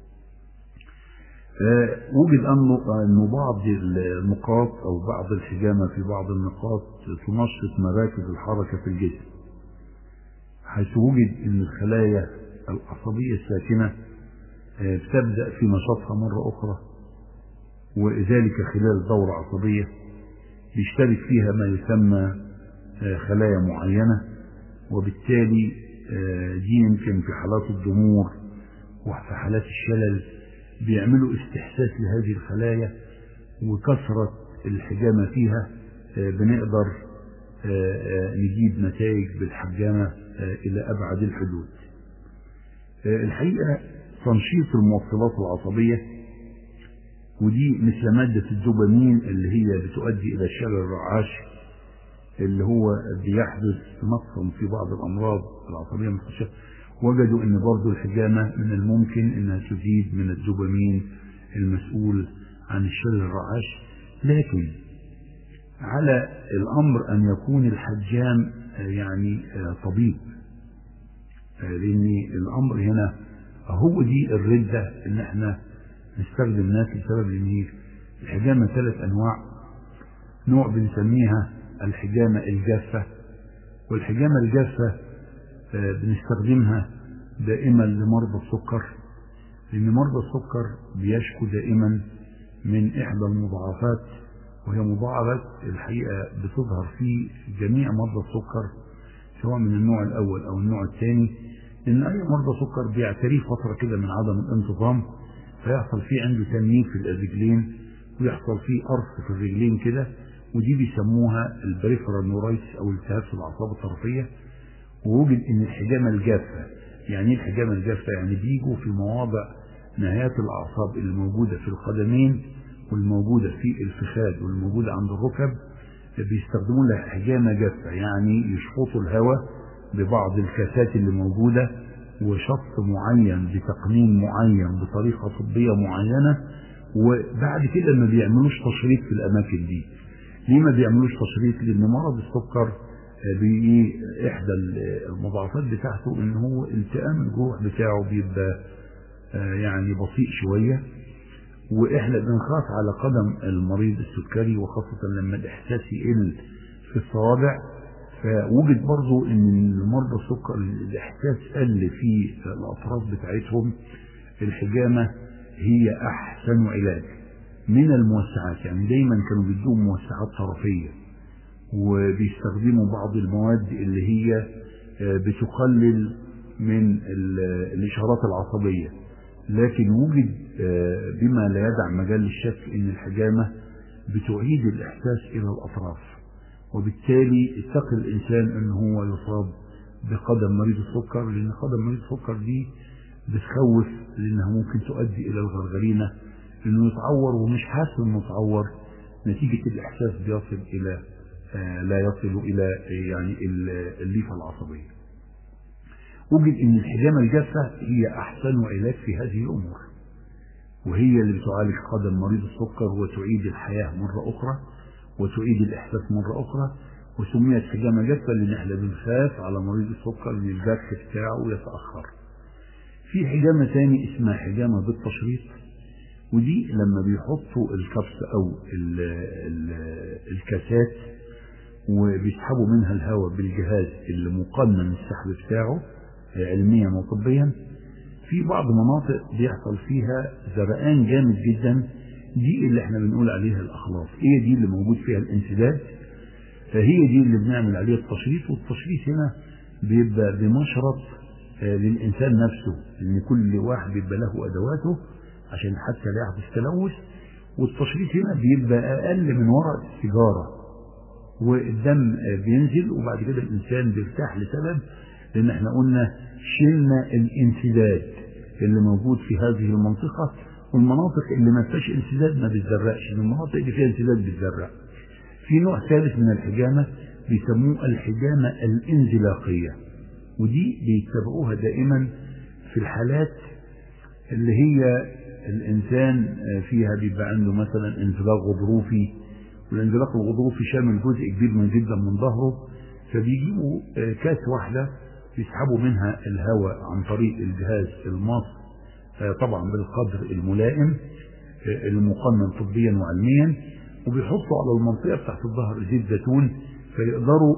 وجد أنه بعض النقاط أو بعض الحجامة في بعض النقاط تنشط مراكز الحركة في الجسم حيث وجد أن الخلايا العصبية الساكنة بتبدأ في نشاطها مرة أخرى وذلك خلال دورة عصبية بيشترك فيها ما يسمى خلايا معينة وبالتالي دي يمكن في حالات الضمور وفي حالات الشلل بيعملوا استحساس لهذه الخلايا وكثرة الحجامة فيها بنقدر نجيب نتائج بالحجامة إلى أبعد الحدود الحقيقة تنشيط الموصلات العصبية ودي مثل مادة الدوبامين اللي هي بتؤدي إلى الشلل الرعاش اللي هو بيحدث نقصا في بعض الأمراض العصبية المستشفى وجدوا أن برضو الحجامة من الممكن أنها تزيد من الدوبامين المسؤول عن الشلل الرعاش لكن على الأمر أن يكون الحجام يعني طبيب لأن الأمر هنا هو دي الردة ان احنا نستخدم ناس بسبب ان الحجامة ثلاث انواع نوع بنسميها الحجامة الجافة والحجامة الجافة بنستخدمها دائما لمرضى السكر لان مرضى السكر بيشكوا دائما من احدى المضاعفات وهي مضاعفات الحقيقة بتظهر في جميع مرضى السكر سواء من النوع الاول او النوع الثاني ان اي مرضى سكر بيعتريه فتره كده من عدم الانتظام فيحصل فيه عنده تنميل في الرجلين ويحصل فيه قرص في الرجلين كده ودي بيسموها البريفرال نورايتس او التهاب في الاعصاب الطرفيه ووجد ان الحجامه الجافه يعني ايه الحجامه الجافه يعني بيجوا في مواضع نهايات الاعصاب اللي موجوده في القدمين والموجوده في الفخاد والموجوده عند الركب بيستخدموا لها حجامه جافه يعني يشفطوا الهواء ببعض الكاسات اللي موجودة وشط معين بتقنين معين بطريقة طبية معينة وبعد كده ما بيعملوش تشريط في الأماكن دي ليه ما بيعملوش تشريط لأن مرض السكر بي إحدى المضاعفات بتاعته إن هو التئام الجروح بتاعه بيبقى يعني بطيء شوية وإحنا بنخاف على قدم المريض السكري وخاصة لما الإحساس يقل في الصوابع فوجد برضو ان مرضى السكر الاحساس قل في الاطراف بتاعتهم الحجامه هي احسن علاج من الموسعات يعني دايما كانوا بيدوهم موسعات طرفيه وبيستخدموا بعض المواد اللي هي بتقلل من الاشارات العصبيه لكن وجد بما لا يدع مجال للشك ان الحجامه بتعيد الاحساس الى الاطراف وبالتالي اتقي الإنسان أن هو يصاب بقدم مريض السكر لأن قدم مريض السكر دي بتخوف لأنها ممكن تؤدي إلى الغرغرينة لأنه يتعور ومش حاسس إنه يتعور نتيجة الإحساس بيصل إلى آه لا يصل إلى يعني الليفة العصبية. وجد أن الحجامة الجافة هي أحسن علاج في هذه الأمور. وهي اللي بتعالج قدم مريض السكر وتعيد الحياة مرة أخرى وتعيد الإحساس مرة أخرى وسميت حجامة جافة لأن احنا بنخاف على مريض السكر إن البث بتاعه يتأخر. في حجامة تاني اسمها حجامة بالتشريط ودي لما بيحطوا الكبس أو ال ال الكاسات وبيسحبوا منها الهواء بالجهاز اللي مقنن السحب بتاعه علميا وطبيا في بعض مناطق بيحصل فيها زرقان جامد جدا دي اللي احنا بنقول عليها الاخلاص هي دي اللي موجود فيها الانسداد فهي دي اللي بنعمل عليها التشريط والتشريط هنا بيبقى بمشرط للانسان نفسه لان كل واحد بيبقى له ادواته عشان حتى لا يحدث تلوث والتشريط هنا بيبقى اقل من ورقه السيجاره والدم بينزل وبعد كده الانسان بيرتاح لسبب لان احنا قلنا شلنا الانسداد اللي موجود في هذه المنطقه والمناطق اللي ما فيهاش انسداد ما بتزرقش المناطق اللي فيها انسداد بتزرق في نوع ثالث من الحجامه بيسموه الحجامه الانزلاقيه ودي بيتبعوها دائما في الحالات اللي هي الانسان فيها بيبقى عنده مثلا انزلاق غضروفي والانزلاق الغضروفي شامل جزء كبير من جدا من ظهره فبيجيبوا كاس واحده يسحبوا منها الهواء عن طريق الجهاز الماص طبعا بالقدر الملائم المقنن طبيا وعلميا وبيحطوا على المنطقه بتاعت الظهر زيت زيتون فيقدروا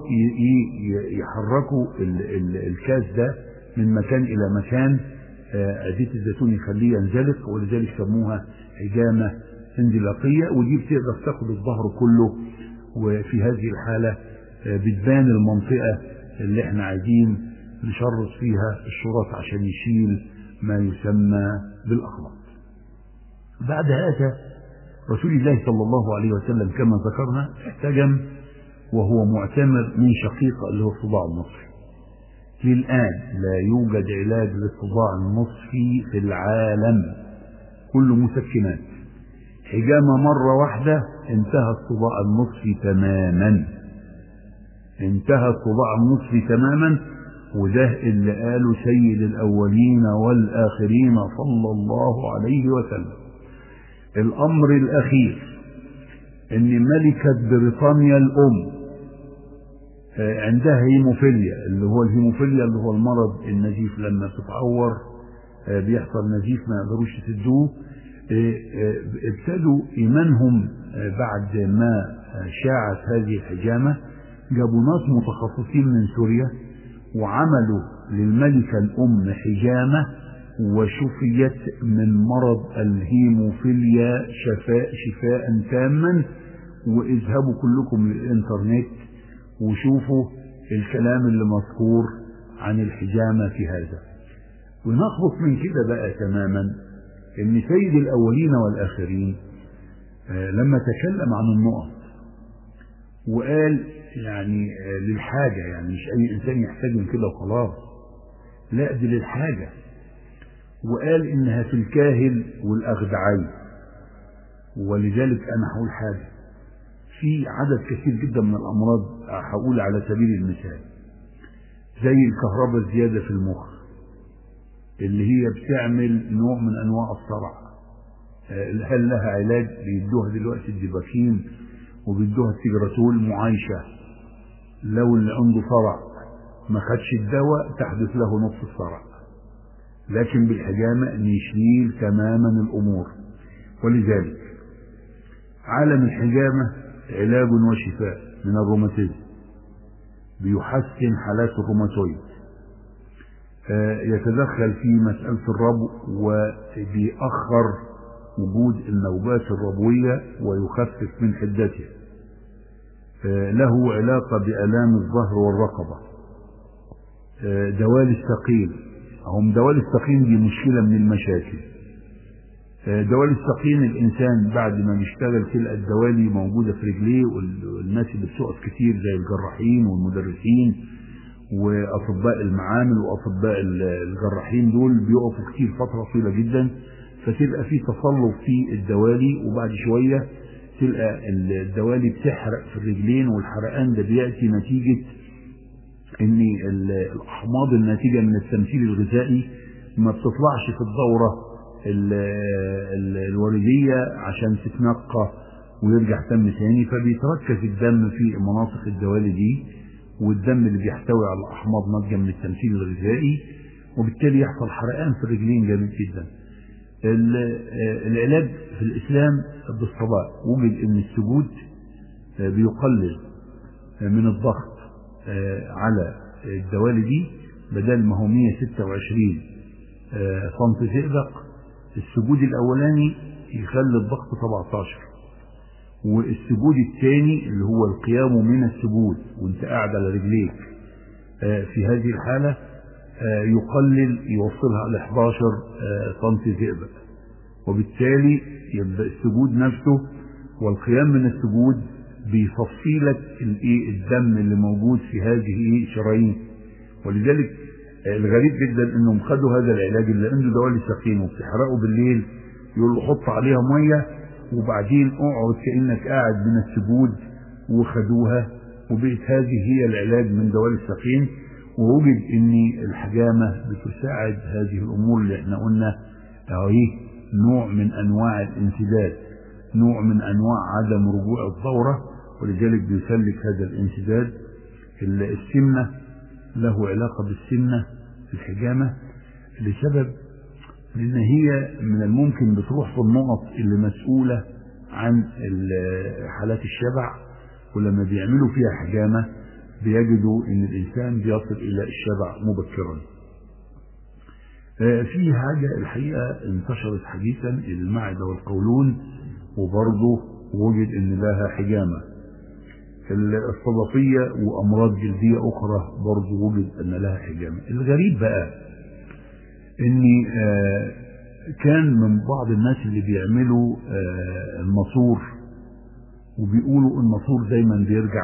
يحركوا الكاس ده من مكان الى مكان زيت الزيتون يخليه ينزلق ولذلك سموها حجامه انزلاقيه ودي بتقدر تاخد الظهر كله وفي هذه الحاله بتبان المنطقه اللي احنا عايزين نشرط فيها الشرط عشان يشيل ما يسمى بالاخلاط بعدها أتى رسول الله صلى الله عليه وسلم كما ذكرنا احتجم وهو معتمر من شقيقة اللي هو الصداع النصفي للآن لا يوجد علاج للصداع النصفي في العالم كله مسكنات حجامة مرة واحدة انتهى الصداع النصفي تماما انتهى الصداع النصفي تماما وده اللي قاله سيد الأولين والآخرين صلى الله عليه وسلم الأمر الأخير إن ملكة بريطانيا الأم عندها هيموفيليا اللي هو الهيموفيليا اللي هو المرض النزيف لما بتتعور بيحصل نزيف ما يقدروش يسدوه ابتدوا إيمانهم بعد ما شاعت هذه الحجامة جابوا ناس متخصصين من سوريا وعملوا للملكة الأم حجامة وشفيت من مرض الهيموفيليا شفاء شفاء تاما واذهبوا كلكم للإنترنت وشوفوا الكلام اللي مذكور عن الحجامة في هذا ونخلص من كده بقى تماما ان سيد الاولين والاخرين لما تكلم عن النقط وقال يعني للحاجة يعني مش اي انسان يحتاج كده وخلاص لا دي للحاجة وقال انها في الكاهل والاغدعين ولذلك انا هقول حاجة في عدد كثير جدا من الامراض هقول على سبيل المثال زي الكهرباء الزيادة في المخ اللي هي بتعمل نوع من انواع الصرع هل لها علاج بيدوها دلوقتي الديباكين وبيدوها التجراتول معايشة لو اللي عنده صرع ما خدش الدواء تحدث له نصف الصرع لكن بالحجامة نشيل تماما الأمور ولذلك عالم الحجامة علاج وشفاء من الروماتيزم بيحسن حالات الروماتويد يتدخل في مسألة الربو وبيأخر وجود النوبات الربوية ويخفف من حدتها له علاقة بآلام الظهر والرقبة دوال السقيم هم دوال السقيم دي مشكلة من المشاكل دوال السقيم الإنسان بعد ما بيشتغل تلقى الدوالي موجودة في رجليه والناس اللي بتقف كتير زي الجراحين والمدرسين وأطباء المعامل وأطباء الجراحين دول بيقفوا كتير فترة طويلة جدا فتلقى في تصلب في الدوالي وبعد شوية تلقى الدوالي بتحرق في الرجلين والحرقان ده بيأتي نتيجة ان الاحماض الناتجة من التمثيل الغذائي ما بتطلعش في الدورة الوردية عشان تتنقى ويرجع دم تاني فبيتركز الدم في مناطق الدوالي دي والدم اللي بيحتوي على احماض ناتجة من التمثيل الغذائي وبالتالي يحصل حرقان في الرجلين جامد جدا العلاج في الإسلام بالصلاة وجد أن السجود بيقلل من الضغط على الدوالي دي بدل ما هو 126 سم زئبق السجود الأولاني يخلي الضغط 17 والسجود الثاني اللي هو القيام من السجود وانت قاعد على رجليك في هذه الحالة يقلل يوصلها ل 11 سم زئبق وبالتالي يبقى السجود نفسه والقيام من السجود بيصفي لك الايه الدم اللي موجود في هذه الشرايين ولذلك الغريب جدا انهم خدوا هذا العلاج اللي عنده دوالي سخين وبتحرقه بالليل يقول له حط عليها ميه وبعدين اقعد كانك قاعد من السجود وخدوها وبقت هذه هي العلاج من دوالي السخين ووجد ان الحجامه بتساعد هذه الامور اللي احنا قلنا اهي نوع من انواع الانسداد نوع من انواع عدم رجوع الدوره ولذلك بيسلك هذا الانسداد السمنه له علاقه بالسمنه في الحجامه لسبب لان هي من الممكن بتروح في النقط اللي مسؤوله عن حالات الشبع ولما بيعملوا فيها حجامه بيجدوا ان الانسان بيصل الى الشبع مبكرا في حاجة الحقيقة انتشرت حديثا المعدة والقولون وبرضه وجد ان لها حجامة الصدفية وامراض جلدية اخرى برضه وجد ان لها حجامة الغريب بقى ان كان من بعض الناس اللي بيعملوا الماسور وبيقولوا الماسور دايما بيرجع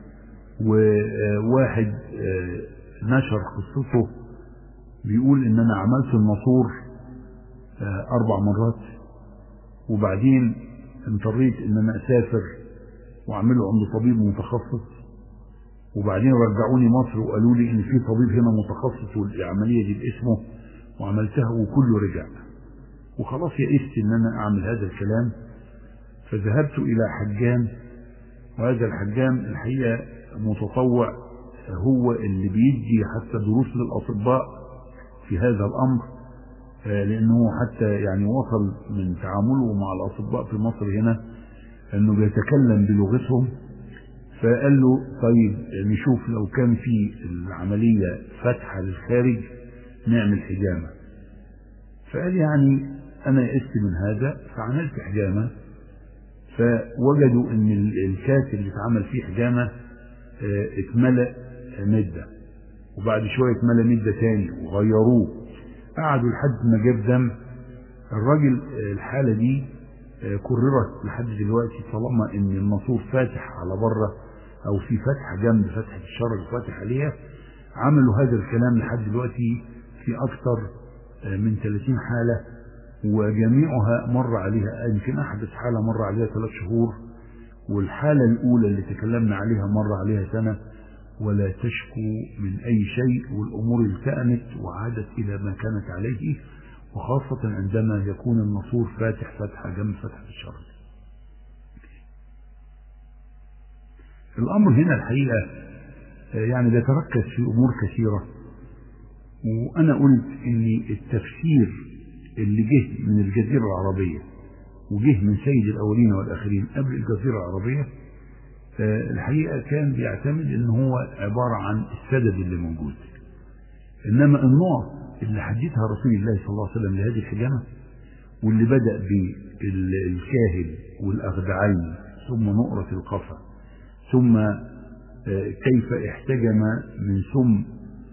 وواحد نشر قصته بيقول ان انا عملت الماسور اربع مرات وبعدين اضطريت ان انا اسافر واعمله عند طبيب متخصص وبعدين رجعوني مصر وقالوا لي ان في طبيب هنا متخصص والعمليه دي باسمه وعملتها وكله رجع وخلاص يئست ان انا اعمل هذا الكلام فذهبت الى حجام وهذا الحجام الحقيقه متطوع هو اللي بيدي حتى دروس للاطباء في هذا الامر لانه حتى يعني وصل من تعامله مع الاطباء في مصر هنا انه بيتكلم بلغتهم فقال له طيب نشوف لو كان في العمليه فتحه للخارج نعمل حجامه فقال يعني انا يئست من هذا فعملت حجامه فوجدوا ان الكاس اللي اتعمل فيه حجامه اتملأ مده وبعد شويه اتملأ مده تاني وغيروه قعدوا لحد ما جاب دم الراجل الحاله دي كررت لحد دلوقتي طالما ان الماسور فاتح على بره او في فتحه جنب فتحه الشرج فاتح عليها عملوا هذا الكلام لحد دلوقتي في اكثر من 30 حاله وجميعها مر عليها يمكن احدث حاله مر عليها ثلاث شهور والحاله الاولى اللي تكلمنا عليها مر عليها سنه ولا تشكو من اي شيء والامور التأمت وعادت الى ما كانت عليه وخاصة عندما يكون النصور فاتح فتحة جنب فتحة الشرج الأمر هنا الحقيقة يعني بيتركز في أمور كثيرة وأنا قلت إن التفسير اللي جه من الجزيرة العربية وجه من سيد الأولين والآخرين قبل الجزيرة العربية الحقيقة كان بيعتمد إن هو عبارة عن السدد اللي موجود إنما النقط اللي حددها رسول الله صلى الله عليه وسلم لهذه الحجامة واللي بدأ بالكاهل والأخدعين ثم نقرة القفا ثم كيف احتجم من سم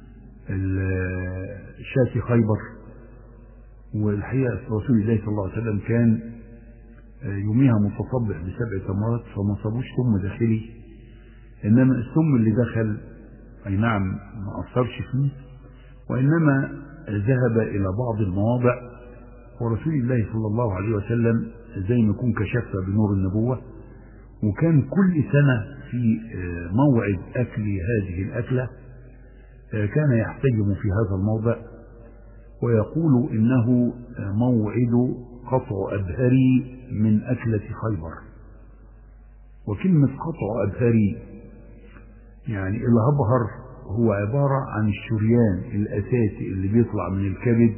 شاة خيبر والحقيقة رسول الله صلى الله عليه وسلم كان يوميها متصبح بسبع تمرات فما صابوش سم داخلي إنما السم اللي دخل أي نعم ما أثرش فيه وإنما ذهب إلى بعض المواضع ورسول الله صلى الله عليه وسلم زي ما يكون كشفها بنور النبوة وكان كل سنة في موعد أكل هذه الأكلة كان يحتجم في هذا الموضع ويقول إنه موعد قطع أبهري من أكلة خيبر وكلمة قطع أبهري يعني الأبهر هو عبارة عن الشريان الأساسي اللي بيطلع من الكبد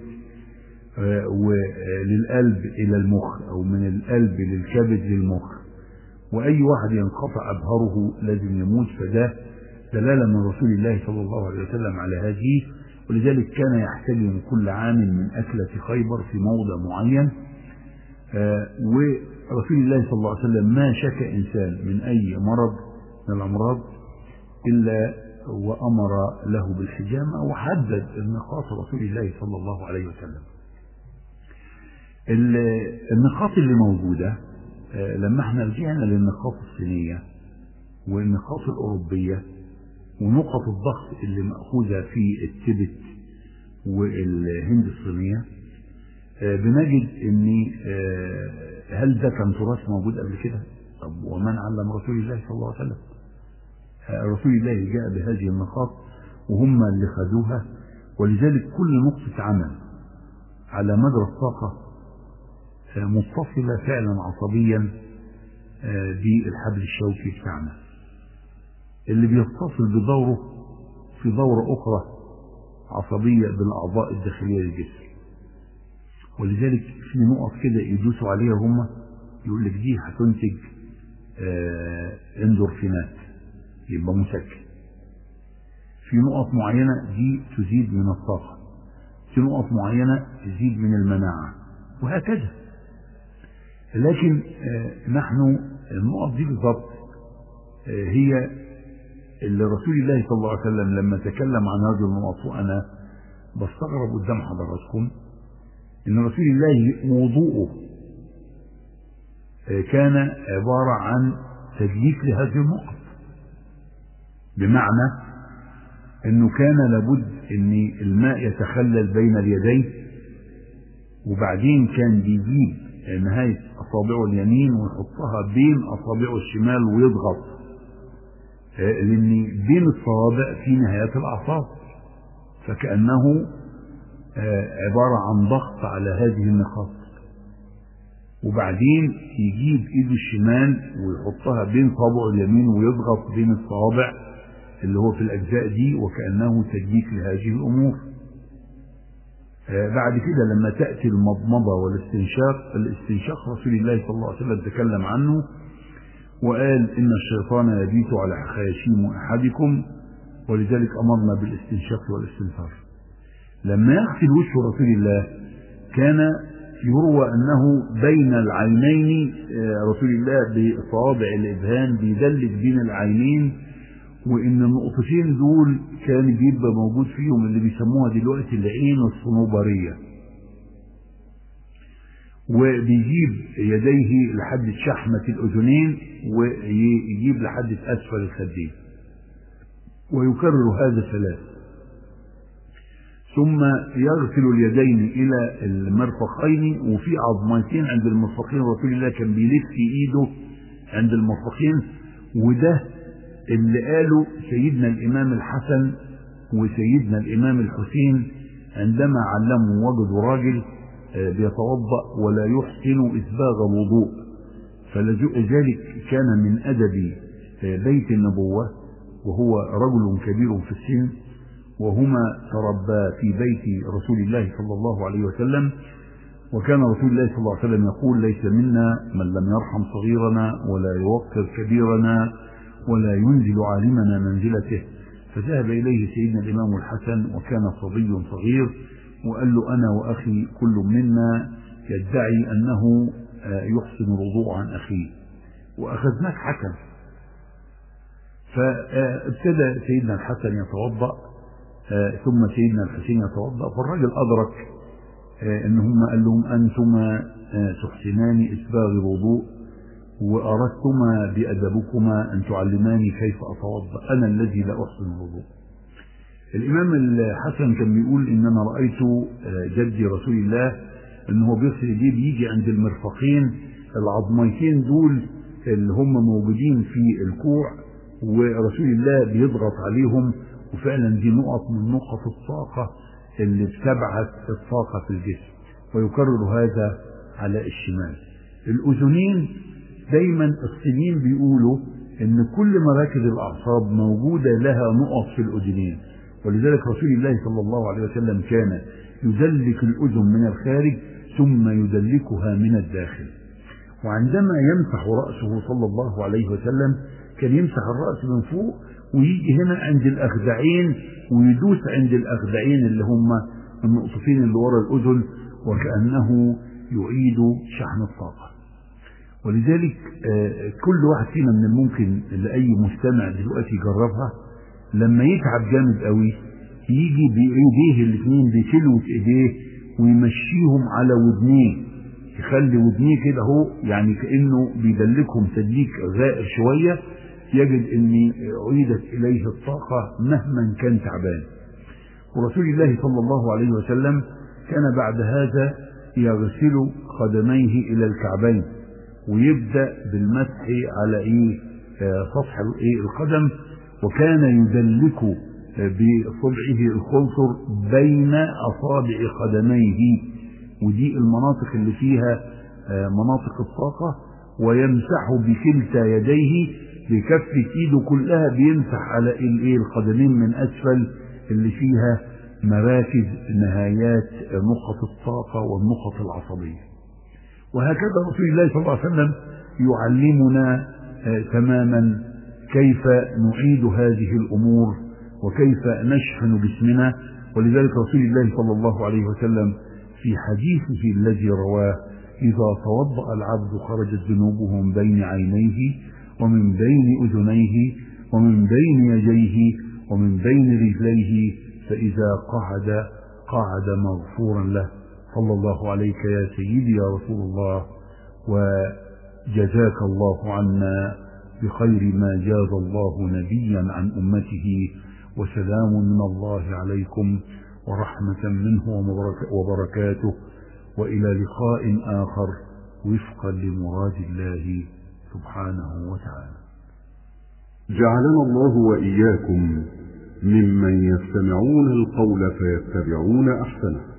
وللقلب إلى المخ أو من القلب للكبد للمخ وأي واحد ينقطع أبهره لازم يموت فده دلالة من رسول الله صلى الله عليه وسلم على هذه ولذلك كان يحتلم كل عام من أكلة خيبر في موضع معين ورسول الله صلى الله عليه وسلم ما شك إنسان من أي مرض من الأمراض إلا وأمر له بالحجامة وحدد النقاط رسول الله صلى الله عليه وسلم النقاط اللي موجودة لما احنا رجعنا للنقاط الصينية والنقاط الأوروبية ونقط الضغط اللي مأخوذة في التبت والهند الصينية بنجد ان هل ده كان تراث موجود قبل كده؟ طب ومن علم رسول الله صلى الله عليه وسلم؟ رسول الله جاء بهذه النقاط وهم اللي خدوها ولذلك كل نقطة عمل على مدى الطاقة متصلة فعلا عصبيا بالحبل الشوكي بتاعنا اللي بيتصل بدوره في دورة أخرى عصبية بالأعضاء الداخلية للجسم ولذلك في نقط كده يدوسوا عليها هم يقول لك دي هتنتج اندورفينات يبقى مسكن في نقط معينة دي تزيد من الطاقة في نقط معينة تزيد من المناعة وهكذا لكن نحن النقط دي بالضبط هي اللي رسول الله صلى الله عليه وسلم لما تكلم عن هذه النقط وأنا بستغرب قدام حضراتكم ان رسول الله وضوءه كان عبارة عن تدليك لهذه النقط بمعنى انه كان لابد ان الماء يتخلل بين اليدين وبعدين كان بيجيب نهاية اصابعه اليمين ويحطها بين اصابعه الشمال ويضغط لان بين الصوابع في نهايات الاعصاب فكأنه عبارة عن ضغط على هذه النقاط وبعدين يجيب ايده الشمال ويحطها بين صابعه اليمين ويضغط بين الصوابع اللي هو في الاجزاء دي وكانه تدليك لهذه الامور بعد كده لما تاتي المضمضه والاستنشاق الاستنشاق رسول الله صلى الله عليه وسلم تكلم عنه وقال ان الشيطان يبيت على خياشيم احدكم ولذلك امرنا بالاستنشاق والاستنثار لما يغسل وجه رسول الله كان يروى انه بين العينين رسول الله بصوابع الابهام بيدلك بين العينين وان النقطتين دول كان بيبقى موجود فيهم اللي بيسموها دلوقتي العين الصنوبريه وبيجيب يديه لحد شحمة الأذنين ويجيب لحد أسفل الخدين ويكرر هذا ثلاث ثم يغسل اليدين إلى المرفقين وفي عظمتين عند المرفقين رسول الله كان بيلف إيده عند المرفقين وده اللي قاله سيدنا الإمام الحسن وسيدنا الإمام الحسين عندما علموا وجدوا راجل بيتوضأ ولا يحسن إسباغ الوضوء فلذلك كان من أدب بيت النبوة وهو رجل كبير في السن وهما تربا في بيت رسول الله صلى الله عليه وسلم وكان رسول الله صلى الله عليه وسلم يقول ليس منا من لم يرحم صغيرنا ولا يوقر كبيرنا ولا ينزل عالمنا منزلته فذهب إليه سيدنا الإمام الحسن وكان صبي صغير وقال له أنا وأخي كل منا يدعي أنه يحسن الوضوء عن أخيه وأخذناك حكم فابتدى سيدنا الحسن يتوضأ ثم سيدنا الحسين يتوضأ فالرجل أدرك ان هم قال لهم انتما تحسنان اسباغ الوضوء واردتما بادبكما ان تعلماني كيف اتوضا انا الذي لا احسن الوضوء الامام الحسن كان بيقول ان انا رايت جدي رسول الله ان هو بيغسل ايديه بيجي عند المرفقين العظميتين دول اللي هم موجودين في الكوع ورسول الله بيضغط عليهم وفعلا دي نقط من نقط الطاقه اللي بتبعث الطاقة في الجسم ويكرر هذا على الشمال الأذنين دايما الصينيين بيقولوا ان كل مراكز الأعصاب موجودة لها نقط في الأذنين ولذلك رسول الله صلى الله عليه وسلم كان يدلك الأذن من الخارج ثم يدلكها من الداخل وعندما يمسح رأسه صلى الله عليه وسلم كان يمسح الرأس من فوق ويجي هنا عند الأخدعين ويدوس عند الأخدعين اللي هم النقطتين اللي ورا الأذن وكأنه يعيد شحن الطاقة ولذلك كل واحد فينا من الممكن لأي مستمع دلوقتي يجربها لما يتعب جامد قوي يجي بإيديه الاثنين بسلوة إيديه ويمشيهم على ودنيه يخلي ودنيه كده هو يعني كأنه بيدلكهم تدليك غائر شوية يجد ان عيدت اليه الطاقة مهما كان تعبان ورسول الله صلى الله عليه وسلم كان بعد هذا يغسل قدميه الى الكعبين ويبدأ بالمسح على ايه سطح ايه القدم وكان يدلك بصبعه الخنصر بين اصابع قدميه ودي المناطق اللي فيها مناطق الطاقة ويمسح بكلتا يديه بكف ايده كلها بيمسح على الايه القدمين من اسفل اللي فيها مراكز نهايات نقط الطاقه والنقط العصبيه. وهكذا رسول الله صلى الله عليه وسلم يعلمنا تماما كيف نعيد هذه الامور وكيف نشحن جسمنا ولذلك رسول الله صلى الله عليه وسلم في حديثه الذي رواه اذا توضا العبد خرجت ذنوبه من بين عينيه ومن بين أذنيه ومن بين يديه ومن بين رجليه فإذا قعد قعد مغفورا له صلى الله عليك يا سيدي يا رسول الله وجزاك الله عنا بخير ما جاز الله نبيا عن أمته وسلام من الله عليكم ورحمة منه وبركاته وإلى لقاء آخر وفقا لمراد الله سبحانه وتعالى جعلنا الله وإياكم ممن يستمعون القول فيتبعون أحسنه